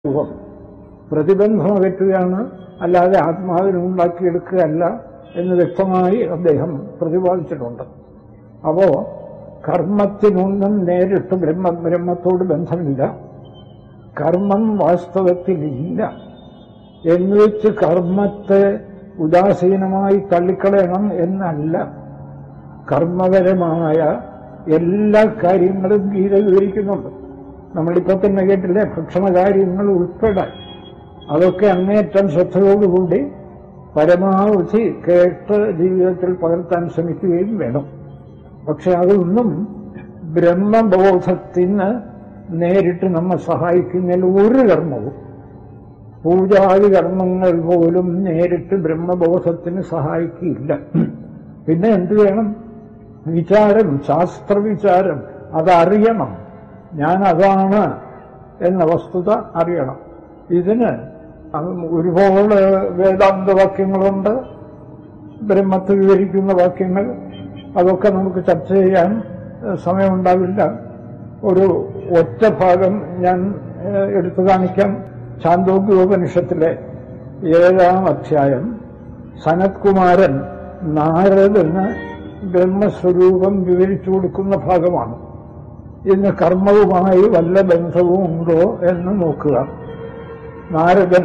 രൂപം പ്രതിബന്ധം അകറ്റുകയാണ് അല്ലാതെ ആത്മാവിനെ ഉണ്ടാക്കിയെടുക്കുകയല്ല എന്ന് വ്യക്തമായി അദ്ദേഹം പ്രതിപാദിച്ചിട്ടുണ്ട് അപ്പോ കർമ്മത്തിനൊന്നും നേരിട്ട് ബ്രഹ്മ ബ്രഹ്മത്തോട് ബന്ധമില്ല കർമ്മം വാസ്തവത്തിലില്ല എന്ന് വെച്ച് കർമ്മത്തെ ഉദാസീനമായി തള്ളിക്കളയണം എന്നല്ല കർമ്മപരമായ എല്ലാ കാര്യങ്ങളും ഗീത വിവരിക്കുന്നുണ്ട് നമ്മളിപ്പോ തന്നെ കേട്ടില്ലേ ഭക്ഷണ കാര്യങ്ങൾ ഉൾപ്പെടെ അതൊക്കെ അങ്ങേറ്റം ശ്രദ്ധയോടുകൂടി പരമാവധി കേട്ട് ജീവിതത്തിൽ പകർത്താൻ ശ്രമിക്കുകയും വേണം പക്ഷെ അതൊന്നും ബ്രഹ്മബോധത്തിന് നേരിട്ട് നമ്മെ സഹായിക്കുന്നതിൽ ഒരു കർമ്മവും പൂജാതി കർമ്മങ്ങൾ പോലും നേരിട്ട് ബ്രഹ്മബോധത്തിന് സഹായിക്കില്ല പിന്നെ എന്ത് വേണം വിചാരം ശാസ്ത്രവിചാരം അതറിയണം ഞാൻ അതാണ് എന്ന വസ്തുത അറിയണം ഇതിന് ഒരുപാട് വേദാന്ത വാക്യങ്ങളുണ്ട് ബ്രഹ്മത്തെ വിവരിക്കുന്ന വാക്യങ്ങൾ അതൊക്കെ നമുക്ക് ചർച്ച ചെയ്യാൻ സമയമുണ്ടാവില്ല ഒരു ഒറ്റ ഭാഗം ഞാൻ എടുത്തു കാണിക്കാം ചാന്തോഗ്യോപനിഷത്തിലെ ഏഴാം അധ്യായം സനത്കുമാരൻ നാരദന് ബ്രഹ്മസ്വരൂപം വിവരിച്ചു കൊടുക്കുന്ന ഭാഗമാണ് ഇതിന് കർമ്മവുമായി വല്ല ബന്ധവും ഉണ്ടോ എന്ന് നോക്കുക നാരദൻ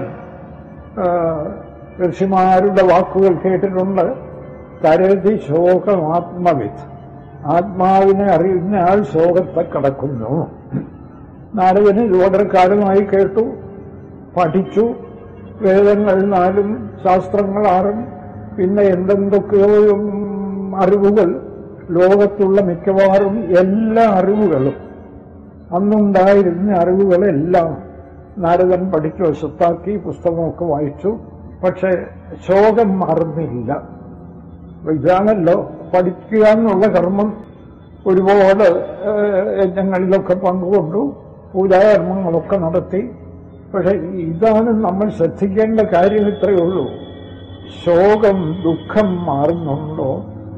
ഋഷിമാരുടെ വാക്കുകൾ കേട്ടിട്ടുണ്ട് തരതി ശോകമാത്മവിത്ത് ആത്മാവിനെ അറിയുന്ന ആൾ ശോകത്തെ കടക്കുന്നു നാരദന് ഇത് വളരെ കാലമായി കേട്ടു പഠിച്ചു വേദങ്ങൾ നാലും ശാസ്ത്രങ്ങൾ ആറും പിന്നെ എന്തെന്തൊക്കെയോ അറിവുകൾ ലോകത്തുള്ള മിക്കവാറും എല്ലാ അറിവുകളും അന്നുണ്ടായിരുന്ന അറിവുകളെല്ലാം നാരദൻ പഠിച്ചു വശത്താക്കി പുസ്തകമൊക്കെ വായിച്ചു പക്ഷെ ശോകം മറന്നില്ല ഇതാണല്ലോ പഠിക്കുക എന്നുള്ള കർമ്മം ഒരുപാട് യജ്ഞങ്ങളിലൊക്കെ പങ്കുകൊണ്ടു പൂജാകർമ്മങ്ങളൊക്കെ നടത്തി പക്ഷെ ഇതാണ് നമ്മൾ ശ്രദ്ധിക്കേണ്ട കാര്യം ഇത്രയേ ഉള്ളൂ ശോകം ദുഃഖം മാറുന്നുണ്ടോ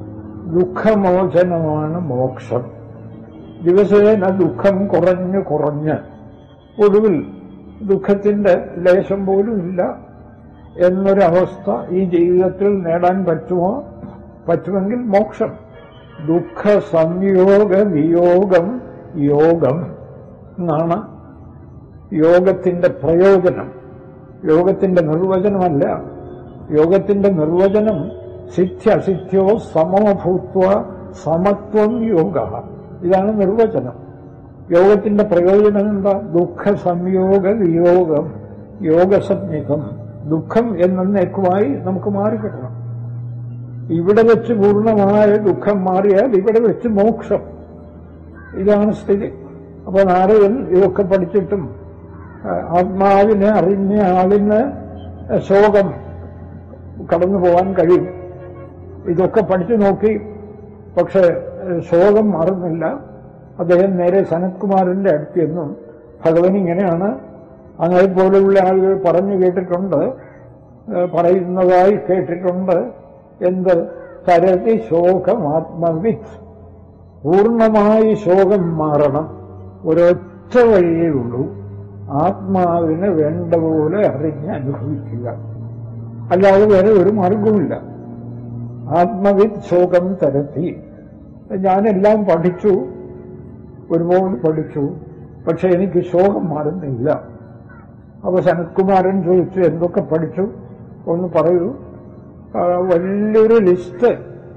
ദുഃഖമോചനമാണ് മോക്ഷം ദിവസേന ദുഃഖം കുറഞ്ഞ് കുറഞ്ഞ് ഒടുവിൽ ദുഃഖത്തിന്റെ ലേശം പോലും ഇല്ല എന്നൊരവസ്ഥ ഈ ജീവിതത്തിൽ നേടാൻ പറ്റുമോ പറ്റുമെങ്കിൽ മോക്ഷം ദുഃഖ സംയോഗ വിയോഗം യോഗം എന്നാണ് യോഗത്തിന്റെ പ്രയോജനം യോഗത്തിന്റെ നിർവചനമല്ല യോഗത്തിന്റെ നിർവചനം സിദ്ധ്യസിദ്ധ്യോ സമോഭൂത്വ സമത്വം യോഗ ഇതാണ് നിർവചനം യോഗത്തിന്റെ പ്രയോജനം എന്താ ദുഃഖ സംയോഗ വിയോഗം യോഗസജ്ഞിതം ദുഃഖം എന്നേക്കുമായി നമുക്ക് മാറിക്കിട്ടണം ഇവിടെ വെച്ച് പൂർണ്ണമായ ദുഃഖം മാറിയാൽ ഇവിടെ വെച്ച് മോക്ഷം ഇതാണ് സ്ഥിതി അപ്പൊ നാരദൻ ഇതൊക്കെ പഠിച്ചിട്ടും ആത്മാവിനെ അറിഞ്ഞ ആളിന് ശോകം കടന്നു പോകാൻ കഴിയും ഇതൊക്കെ പഠിച്ചു നോക്കി പക്ഷെ ശോകം മാറുന്നില്ല അദ്ദേഹം നേരെ സനത്കുമാറിന്റെ അടുത്തെന്നും ഭഗവൻ ഇങ്ങനെയാണ് അങ്ങനെ പോലെയുള്ള ആളുകൾ പറഞ്ഞു കേട്ടിട്ടുണ്ട് പറയുന്നതായി കേട്ടിട്ടുണ്ട് എന്ത് തരതി ശോകം ആത്മവിത്ത് പൂർണ്ണമായി ശോകം മാറണം ഒരൊറ്റ വഴിയേ ഉള്ളൂ ആത്മാവിനെ വേണ്ട പോലെ അറിഞ്ഞ് അനുഭവിക്കുക അല്ലാതെ വേറെ ഒരു മാർഗവുമില്ല ആത്മവിത് ശോകം തരത്തി ഞാനെല്ലാം പഠിച്ചു ഒരുപാട് പഠിച്ചു പക്ഷെ എനിക്ക് ശോകം മാറുന്നില്ല അപ്പൊ സനത്കുമാരൻ ചോദിച്ചു എന്തൊക്കെ പഠിച്ചു ഒന്ന് പറയൂ വലിയൊരു ലിസ്റ്റ്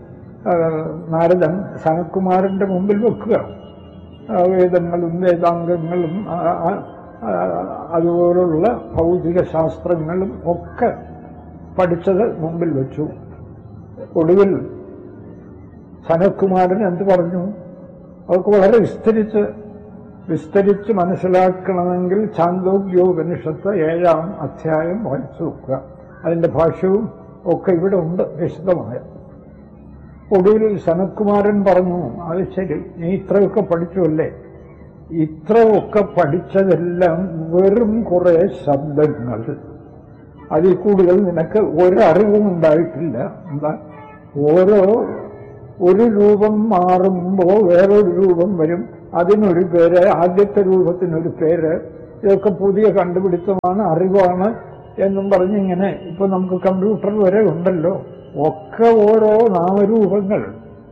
നാരദൻ സനത്കുമാരന്റെ മുമ്പിൽ വെക്കുക വേദങ്ങളും വേദാംഗങ്ങളും അതുപോലുള്ള ഭൗതിക ശാസ്ത്രങ്ങളും ഒക്കെ പഠിച്ചത് മുമ്പിൽ വെച്ചു ഒടുവിൽ സനത്കുമാരൻ എന്ത് പറഞ്ഞു അവർക്ക് വളരെ വിസ്തരിച്ച് വിസ്തരിച്ച് മനസ്സിലാക്കണമെങ്കിൽ ചാന്തോഗ്യോപനിഷത്ത് ഏഴാം അധ്യായം വായിച്ചു നോക്കുക അതിന്റെ ഭാഷ്യവും ഒക്കെ ഇവിടെ ഉണ്ട് വിശദമായ ഒടുവിൽ സനത്കുമാരൻ പറഞ്ഞു അത് ശരി നീ ഇത്രയൊക്കെ പഠിച്ചുവല്ലേ ഇത്രയൊക്കെ പഠിച്ചതെല്ലാം വെറും കുറെ ശബ്ദങ്ങൾ അതിൽ കൂടുതൽ നിനക്ക് ഒരറിവും ഉണ്ടായിട്ടില്ല എന്താ ഓരോ ഒരു രൂപം മാറുമ്പോൾ വേറൊരു രൂപം വരും അതിനൊരു പേര് ആദ്യത്തെ രൂപത്തിനൊരു പേര് ഇതൊക്കെ പുതിയ കണ്ടുപിടുത്തമാണ് അറിവാണ് എന്നും പറഞ്ഞിങ്ങനെ ഇപ്പൊ നമുക്ക് കമ്പ്യൂട്ടർ വരെ ഉണ്ടല്ലോ ഒക്കെ ഓരോ നാമരൂപങ്ങൾ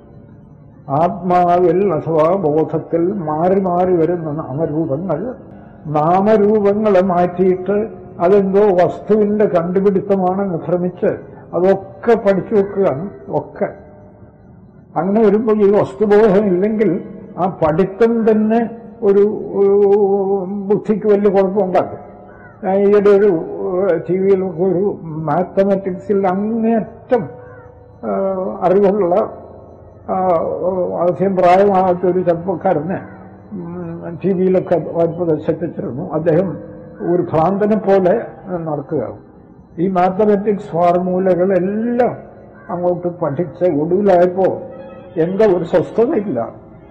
ആത്മാവിൽ അഥവാ ബോധത്തിൽ മാറി മാറി വരുന്ന നാമരൂപങ്ങൾ നാമരൂപങ്ങളെ മാറ്റിയിട്ട് അതെന്തോ വസ്തുവിന്റെ കണ്ടുപിടുത്തമാണെന്ന് ഭ്രമിച്ച് അതൊക്കെ പഠിച്ചു വെക്കുകയാണ് ഒക്കെ അങ്ങനെ വരുമ്പോൾ ഈ വസ്തുബോധം ഇല്ലെങ്കിൽ ആ പഠിത്തം തന്നെ ഒരു ഒരു ബുദ്ധിക്ക് വലിയ കുഴപ്പമുണ്ടാക്കും ഞാൻ ഈയിടെ ഒരു ടി വിയിലൊക്കെ ഒരു മാത്തമാറ്റിക്സിൽ അങ്ങേയറ്റം ആ, അറിവുള്ള ആ, അധികം പ്രായമാകാത്ത ഒരു ചെറുപ്പക്കാരനെ ടി വിയിലൊക്കെ വായ്പ ശ്രദ്ധിച്ചിരുന്നു അദ്ദേഹം ഒരു ഭ്രാന്തനെ പോലെ നടക്കുകയാണ് ഈ മാത്തമാറ്റിക്സ് ഫോർമുലകളെല്ലാം അങ്ങോട്ട് പഠിച്ച് ഒടുവിലായപ്പോ എന്താ ഒരു സ്വസ്ഥതയില്ല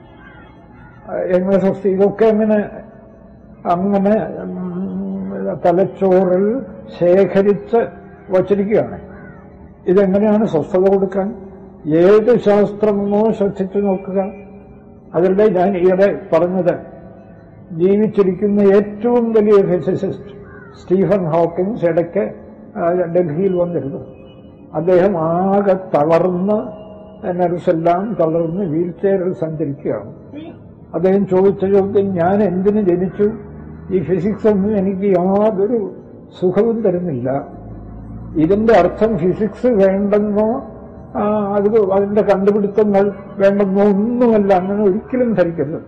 എങ്ങനെ സ്വസ്ഥ ഇതൊക്കെ അങ്ങനെ അങ്ങനെ ഉം, തലച്ചോറിൽ ശേഖരിച്ച് വച്ചിരിക്കുകയാണ് ഇതെങ്ങനെയാണ് സ്വസ്ഥത കൊടുക്കാൻ ഏത് ശാസ്ത്രമെന്നോ ശ്രദ്ധിച്ചു നോക്കുക അതിലൂടെ ഞാൻ ഈയിടെ പറഞ്ഞത് ജീവിച്ചിരിക്കുന്ന ഏറ്റവും വലിയ ഫിസിസിസ്റ്റ് സ്റ്റീഫൻ ഹോക്കിൻസ് ഇടയ്ക്ക് ആ, ഡൽഹിയിൽ വന്നിരുന്നു അദ്ദേഹം ആകെ തളർന്ന് നർസെല്ലാം തളർന്ന് വീൽ ചെയറിൽ സഞ്ചരിക്കുകയാണ് അദ്ദേഹം ചോദിച്ച ചോദ്യം ഞാൻ എന്തിനു ജനിച്ചു ഈ ഫിസിക്സ് ഒന്നും എനിക്ക് യാതൊരു സുഖവും തരുന്നില്ല ഇതിന്റെ അർത്ഥം ഫിസിക്സ് വേണ്ടെന്നോ ആ, അത് അതിന്റെ കണ്ടുപിടുത്തങ്ങൾ വേണ്ടെന്നോ ഒന്നുമല്ല അങ്ങനെ ഒരിക്കലും ധരിക്കരുത്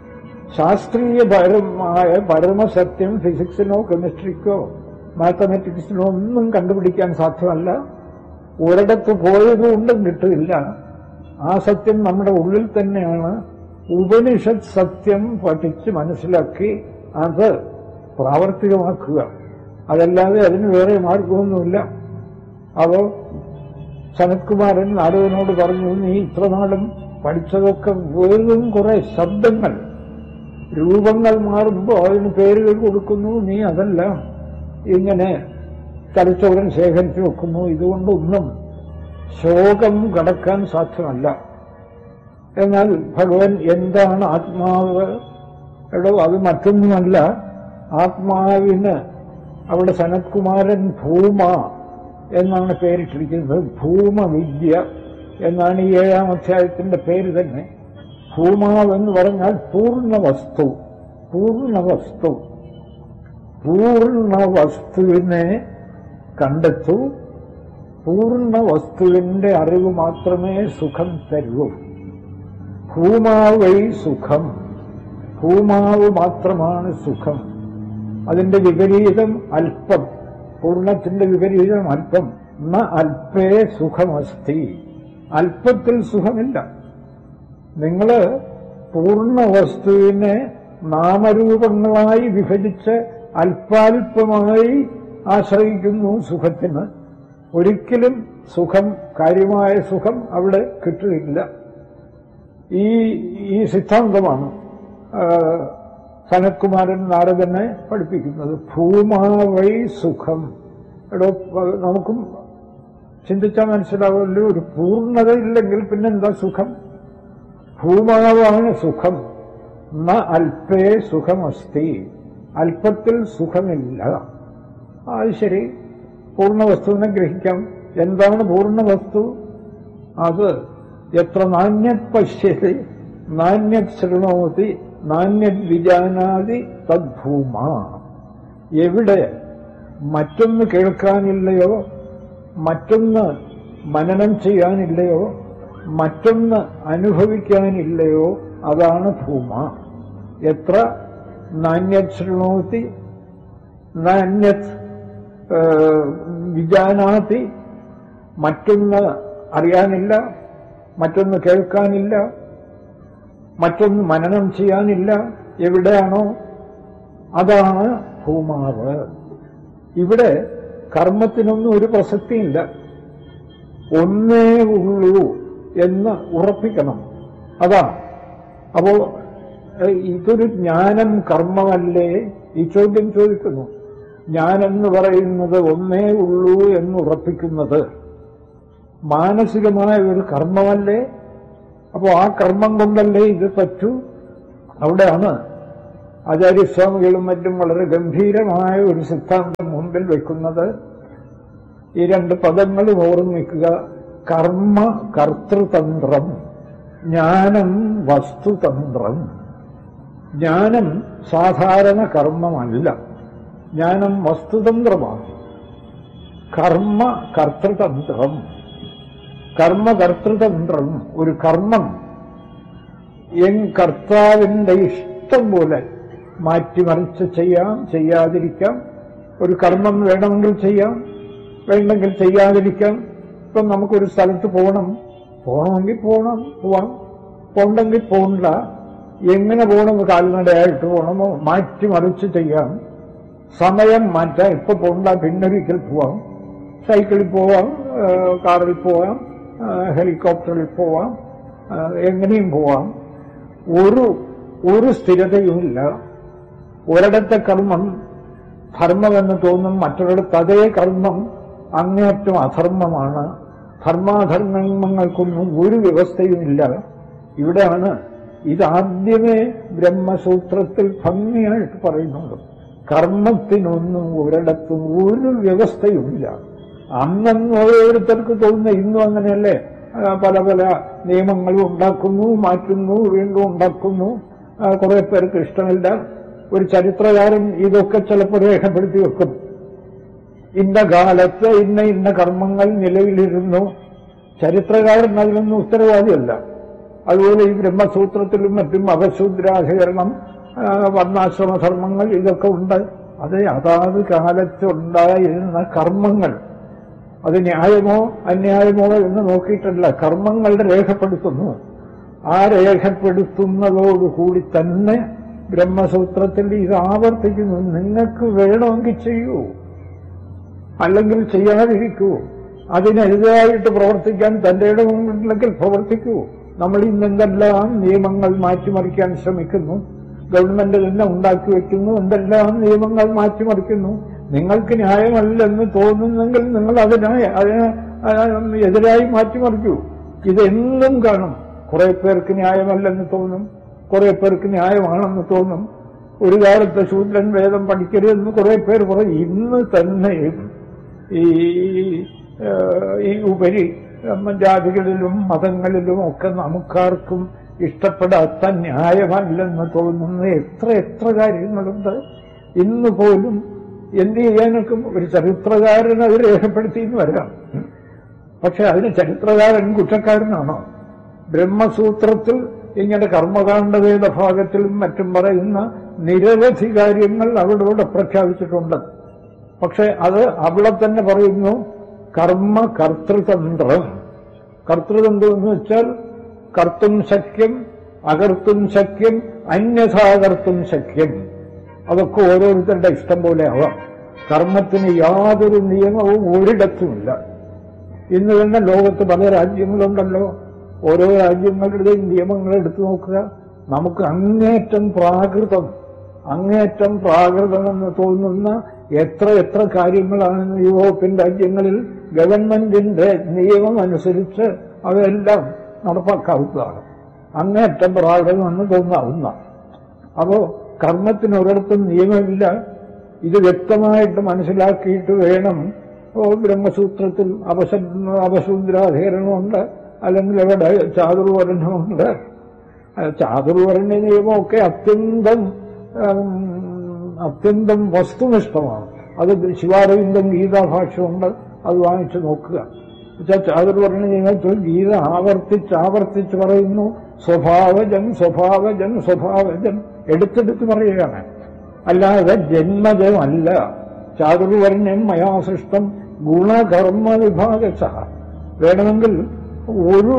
ശാസ്ത്രീയപരമായ പരമസത്യം ഫിസിക്സിനോ കെമിസ്ട്രിക്കോ മാത്തമാറ്റിക്സിനോ ഒന്നും കണ്ടുപിടിക്കാൻ സാധ്യമല്ല ഒരിടത്ത് പോയതുകൊണ്ടും കിട്ടില്ല ആ സത്യം നമ്മുടെ ഉള്ളിൽ തന്നെയാണ് ഉപനിഷത്ത് സത്യം പഠിച്ച് മനസ്സിലാക്കി അത് പ്രാവർത്തികമാക്കുക അതല്ലാതെ അതിന് വേറെ മാർഗമൊന്നുമില്ല അപ്പോ സനത്കുമാരൻ നാരദനോട് പറഞ്ഞു നീ ഇത്രനാളും പഠിച്ചതൊക്കെ വെറും കുറെ ശബ്ദങ്ങൾ രൂപങ്ങൾ മാറുമ്പോൾ അതിന് പേരുകൾ കൊടുക്കുന്നു നീ അതെല്ലാം ഇങ്ങനെ തലച്ചോറൻ ശേഖരിച്ചു വെക്കുന്നു ഇതുകൊണ്ടൊന്നും ശോകം കടക്കാൻ സാധ്യമല്ല എന്നാൽ ഭഗവാൻ എന്താണ് ആത്മാവ് എടോ അത് മറ്റൊന്നുമല്ല ആത്മാവിന് അവിടെ സനത്കുമാരൻ ഭൂമ എന്നാണ് പേരിട്ടിരിക്കുന്നത് ഭൂമവിദ്യ എന്നാണ് ഈ ഏഴാം അധ്യായത്തിന്റെ പേര് തന്നെ ഭൂമാവ് എന്ന് പറഞ്ഞാൽ പൂർണ്ണ വസ്തു പൂർണ്ണ വസ്തു പൂർണ്ണ വസ്തുവിനെ കണ്ടെത്തൂ പൂർണ്ണ വസ്തുവിന്റെ അറിവ് മാത്രമേ സുഖം തരൂ ഭൂമാവൈ സുഖം ഭൂമാവ് മാത്രമാണ് സുഖം അതിന്റെ വിപരീതം അല്പം പൂർണ്ണത്തിന്റെ വിപരീതം അല്പം ന അല്പേ സുഖമസ്തി അല്പത്തിൽ സുഖമില്ല നിങ്ങള് പൂർണ്ണ വസ്തുവിനെ നാമരൂപങ്ങളായി വിഭജിച്ച് അല്പാൽപമായി ആശ്രയിക്കുന്നു സുഖത്തിന് ഒരിക്കലും സുഖം കാര്യമായ സുഖം അവിടെ കിട്ടുകയില്ല ഈ ഈ സിദ്ധാന്തമാണ് ആ, സനത്കുമാരൻ നാരദനെ പഠിപ്പിക്കുന്നത് ഭൂമാവൈ സുഖം എടോ പ- നമുക്കും ചിന്തിച്ചാൽ മനസ്സിലാവുമല്ലോ ഒരു പൂർണ്ണത ഇല്ലെങ്കിൽ പിന്നെന്താ സുഖം ഭൂമാവാണ് സുഖം ന അല്പേ സുഖമസ്തി അല്പത്തിൽ സുഖമില്ല അത് ശരി പൂർണ്ണ വസ്തുവിനെ ഗ്രഹിക്കാം എന്താണ് പൂർണ്ണ വസ്തു അത് എത്ര നാണ്യത് പശ്യതി നാണ്യത് ശൃണോതി നാണ്യത് വിജാനാതി തദ്ഭൂമ എവിടെ മറ്റൊന്ന് കേൾക്കാനില്ലയോ മറ്റൊന്ന് മനനം ചെയ്യാനില്ലയോ മറ്റൊന്ന് അനുഭവിക്കാനില്ലയോ അതാണ് ഭൂമ എത്ര നാണ്യത് ശൃണോതി നാണ്യത് ഏ, വിജാനാതി മറ്റൊന്ന് അറിയാനില്ല മറ്റൊന്ന് കേൾക്കാനില്ല മറ്റൊന്ന് മനനം ചെയ്യാനില്ല എവിടെയാണോ അതാണ് ഭൂമാവ് ഇവിടെ കർമ്മത്തിനൊന്നും ഒരു പ്രസക്തിയില്ല ഒന്നേ ഉള്ളൂ എന്ന് ഉറപ്പിക്കണം അതാണ് അപ്പോ ഏഹ്, ഇതൊരു ജ്ഞാനം കർമ്മമല്ലേ ഈ ചോദ്യം ചോദിക്കുന്നു ഞാനെന്ന് പറയുന്നത് ഒന്നേ ഉള്ളൂ എന്ന് ഉറപ്പിക്കുന്നത് മാനസികമായ ഒരു കർമ്മമല്ലേ അപ്പോ ആ കർമ്മം കൊണ്ടല്ലേ ഇത് പറ്റൂ അവിടെയാണ് ആചാര്യസ്വാമികളും മറ്റും വളരെ ഗംഭീരമായ ഒരു സിദ്ധാന്തം മുമ്പിൽ വെക്കുന്നത് ഈ രണ്ട് പദങ്ങളും ഓർമ്മിക്കുക കർമ്മ കർത്തൃതന്ത്രം ജ്ഞാനം വസ്തുതന്ത്രം ജ്ഞാനം സാധാരണ കർമ്മമല്ല ജ്ഞാനം വസ്തുതന്ത്രമാണ് കർമ്മ കർത്തൃതന്ത്രം കർമ്മകർത്തൃതന്ത്രം ഒരു കർമ്മം എൻ കർത്താവിന്റെ ഇഷ്ടം പോലെ മാറ്റിമറിച്ച് ചെയ്യാം ചെയ്യാതിരിക്കാം ഒരു കർമ്മം വേണമെങ്കിൽ ചെയ്യാം വേണ്ടെങ്കിൽ ചെയ്യാതിരിക്കാം ഇപ്പം നമുക്കൊരു സ്ഥലത്ത് പോകണം പോകണമെങ്കിൽ പോകണം പോവാം പോണ്ടെങ്കിൽ പോകണ്ട എങ്ങനെ പോകണം കാൽനടയായിട്ട് പോകണമോ മാറ്റിമറിച്ച് ചെയ്യാം സമയം മാറ്റാം ഇപ്പൊ പോകണ്ട പിന്നൊരിക്കൽ പോവാം സൈക്കിളിൽ പോവാം ആ, കാറിൽ പോവാം ആ, ഹെലികോപ്റ്ററിൽ പോവാം ആ, എങ്ങനെയും പോവാം ഒരു ഒരു സ്ഥിരതയുമില്ല ഒരിടത്തെ കർമ്മം ധർമ്മമെന്ന് തോന്നും മറ്റൊരിടത്ത് അതേ കർമ്മം അങ്ങേറ്റം അധർമ്മമാണ് ധർമാധർമ്മങ്ങൾക്കൊന്നും ഒരു വ്യവസ്ഥയുമില്ല ഇവിടെയാണ് ഇതാദ്യമേ ബ്രഹ്മസൂത്രത്തിൽ ഭംഗിയായിട്ട് പറയുന്നുണ്ട് കർമ്മത്തിനൊന്നും ഒരിടത്തും ഒരു വ്യവസ്ഥയുമില്ല അന്നന്ന് ഓരോരുത്തർക്ക് തോന്നുന്ന ഇന്നും അങ്ങനെയല്ലേ ആ, പല പല നിയമങ്ങളും ഉണ്ടാക്കുന്നു മാറ്റുന്നു വീണ്ടും ഉണ്ടാക്കുന്നു ആ, കുറെ പേർക്ക് ഇഷ്ടമില്ല ഒരു ചരിത്രകാരൻ ഇതൊക്കെ ചിലപ്പോൾ രേഖപ്പെടുത്തി വെക്കും ഇന്ന കാലത്ത് ഇന്ന ഇന്ന കർമ്മങ്ങൾ നിലവിലിരുന്നു ചരിത്രകാരൻ അതിനൊന്നും ഉത്തരവാദിയല്ല അതുപോലെ ഈ ബ്രഹ്മസൂത്രത്തിലും മറ്റും അപശൂദ്രാധികരണം ആ, വർണ്ണാശ്രമ ധർമ്മങ്ങൾ ഇതൊക്കെ ഉണ്ട് അത് അതാത് കാലത്ത് ഉണ്ടായിരുന്ന കർമ്മങ്ങൾ അത് ന്യായമോ അന്യായമോ എന്ന് നോക്കിയിട്ടല്ല കർമ്മങ്ങളുടെ രേഖപ്പെടുത്തുന്നു ആ രേഖപ്പെടുത്തുന്നതോടുകൂടി തന്നെ ബ്രഹ്മസൂത്രത്തിൽ ഇത് ആവർത്തിക്കുന്നു നിങ്ങൾക്ക് വേണമെങ്കിൽ ചെയ്യൂ അല്ലെങ്കിൽ ചെയ്യാതിരിക്കൂ അതിനെതിരായിട്ട് പ്രവർത്തിക്കാൻ തന്റെ ഇടമുണ്ടെങ്കിൽ പ്രവർത്തിക്കൂ നമ്മൾ ഇന്നെന്തെല്ലാം നിയമങ്ങൾ മാറ്റിമറിക്കാൻ ശ്രമിക്കുന്നു ഗവൺമെന്റ് തന്നെ ഉണ്ടാക്കി വെക്കുന്നു എന്തെല്ലാം നിയമങ്ങൾ മാറ്റിമറിക്കുന്നു നിങ്ങൾക്ക് ന്യായമല്ലെന്ന് തോന്നുന്നെങ്കിൽ നിങ്ങൾ അതിനായി അതിന് അതിന് എതിരായി മാറ്റിമറിക്കൂ ഇതെന്നും കാണും കുറെ പേർക്ക് ന്യായമല്ലെന്ന് തോന്നും കുറെ പേർക്ക് ന്യായമാണെന്ന് തോന്നും ഒരു കാലത്ത് ശൂദ്രൻ വേദം പഠിക്കരുതെന്ന് കുറെ പേർ പറയും ഇന്ന് തന്നെ ഈ ഏഹ്, ഈ ഉപരി ഉം, ജാതികളിലും മതങ്ങളിലും ഒക്കെ നമുക്കാർക്കും ഇഷ്ടപ്പെടാത്ത ന്യായമല്ലെന്ന് തോന്നുന്ന എത്ര എത്ര കാര്യങ്ങളുണ്ട് ഇന്ന് പോലും എന്ത് ചെയ്യാനൊക്കെ ഒരു ചരിത്രകാരൻ അത് രേഖപ്പെടുത്തിയെന്ന് വരാം പക്ഷെ അതിന് ചരിത്രകാരൻ കുറ്റക്കാരനാണോ ബ്രഹ്മസൂത്രത്തിൽ ഇങ്ങനെ കർമ്മകാണ്ഡതയുടെ ഭാഗത്തിലും മറ്റും പറയുന്ന നിരവധി കാര്യങ്ങൾ അവിടെ പ്രഖ്യാപിച്ചിട്ടുണ്ട് പക്ഷെ അത് അവിടെ തന്നെ പറയുന്നു കർമ്മ കർത്തൃതന്ത്രം കർത്തൃതന്ത്രം എന്ന് വെച്ചാൽ കർത്തും ശക്യം അകർത്തും ശക്യം അന്യഥാകർത്തും ശക്യം അതൊക്കെ ഓരോരുത്തരുടെ ഇഷ്ടം പോലെ ആവാം കർമ്മത്തിന് യാതൊരു നിയമവും ഒരിടത്തുമില്ല ഇന്ന് തന്നെ ലോകത്ത് പല രാജ്യങ്ങളുണ്ടല്ലോ ഓരോ രാജ്യങ്ങളുടെയും നിയമങ്ങൾ എടുത്തു നോക്കുക നമുക്ക് അങ്ങേറ്റം പ്രാകൃതം അങ്ങേറ്റം പ്രാകൃതമെന്ന് തോന്നുന്ന എത്ര എത്ര കാര്യങ്ങളാണ് യൂറോപ്യൻ രാജ്യങ്ങളിൽ ഗവൺമെന്റിന്റെ നിയമം അനുസരിച്ച് അവയെല്ലാം നടപ്പാക്കാവുന്നതാണ് അങ്ങേറ്റം പ്രാകൃതമെന്ന് തോന്നാവുന്ന അപ്പോ കർമ്മത്തിന് ഒരിടത്തും നിയമമില്ല ഇത് വ്യക്തമായിട്ട് മനസ്സിലാക്കിയിട്ട് വേണം ഓ ബ്രഹ്മസൂത്രത്തിൽ അപശ അപശൂദ്രാധികരണമുണ്ട് അല്ലെങ്കിൽ അവിടെ ചാതുർവർണ്ണമുണ്ട് ചാതുർവർണ്ണ നിയമമൊക്കെ അത്യന്തം ഉം, അത്യന്തം വസ്തുനിഷ്ഠമാണ് അത് ശിവാരവിന്ദം ഗീതാഭാഷ്യമുണ്ട് അത് വാങ്ങിച്ചു നോക്കുക എന്നുവെച്ചാൽ ചാതുർവർണ്ണ നിയമത്തിൽ ഗീത ആവർത്തിച്ച് ആവർത്തിച്ച് പറയുന്നു സ്വഭാവജൻ സ്വഭാവജൻ സ്വഭാവജൻ എടുത്തെടുത്ത് പറയുകയാണ് അല്ലാതെ ജന്മജമല്ല ചാതുർവർണ്ണം മയാ സൃഷ്ടം ഗുണകർമ്മ വിഭാഗശ വേണമെങ്കിൽ ഒരു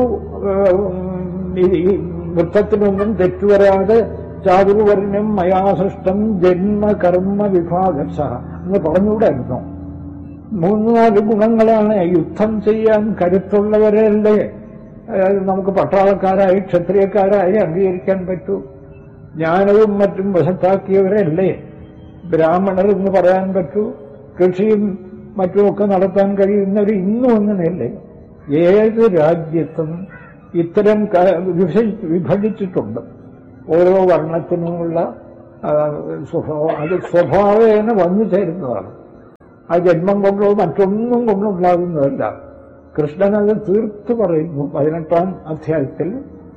ഏഹ്, ഈ വൃത്തത്തിനൊന്നും തെറ്റുവരാതെ ചാതുർവർണ്ണം മയാ സൃഷ്ടം ജന്മകർമ്മ വിഭാഗശ എന്ന് പറഞ്ഞുകൂടായിരുന്നു മൂന്ന് നാല് ഗുണങ്ങളാണ് യുദ്ധം ചെയ്യാൻ കരുത്തുള്ളവരല്ലേ അതായത് നമുക്ക് പട്ടാളക്കാരായി ക്ഷത്രിയക്കാരായി അംഗീകരിക്കാൻ പറ്റൂ ജ്ഞാനവും മറ്റും വശത്താക്കിയവരല്ലേ ബ്രാഹ്മണർ എന്ന് പറയാൻ പറ്റൂ കൃഷിയും മറ്റുമൊക്കെ നടത്താൻ കഴിയുന്നവർ ഇന്നും അങ്ങനെയല്ലേ ഏത് രാജ്യത്തും ഇത്തരം ക- വിഭജി- വിഭജിച്ചിട്ടുണ്ട് ഓരോ വർണ്ണത്തിനുമുള്ള ആ, സ്വഭാവം അത് സ്വഭാവേന വന്നു ചേരുന്നതാണ് ആ ജന്മം കൊണ്ടോ മറ്റൊന്നും കൊണ്ടോ ഉണ്ടാകുന്നതല്ല കൃഷ്ണൻ അത് തീർത്ത് പറയുന്നു പതിനെട്ടാം അധ്യായത്തിൽ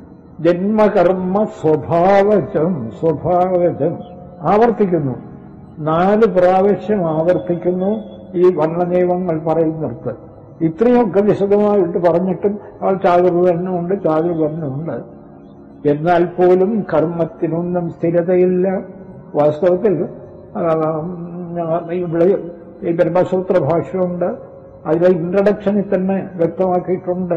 ജന്മകർമ്മ സ്വഭാവജം സ്വഭാവജം ആവർത്തിക്കുന്നു നാല് പ്രാവശ്യം ആവർത്തിക്കുന്നു ഈ വർണ്ണനിയമങ്ങൾ പറയുന്നിടത്ത് ഇത്രയൊക്കെ വിശദമായിട്ട് പറഞ്ഞിട്ടും ആ ചാതുർവർണ്ണമുണ്ട് ചാതുർവർണ്ണമുണ്ട് എന്നാൽ പോലും കർമ്മത്തിനൊന്നും സ്ഥിരതയില്ല വാസ്തവത്തിൽ ആ, ഇവിടെ ഈ ബ്രഹ്മസൂത്ര ഭാഷയുണ്ട് അതിലെ ഇൻട്രഡക്ഷനിൽ തന്നെ വ്യക്തമാക്കിയിട്ടുണ്ട്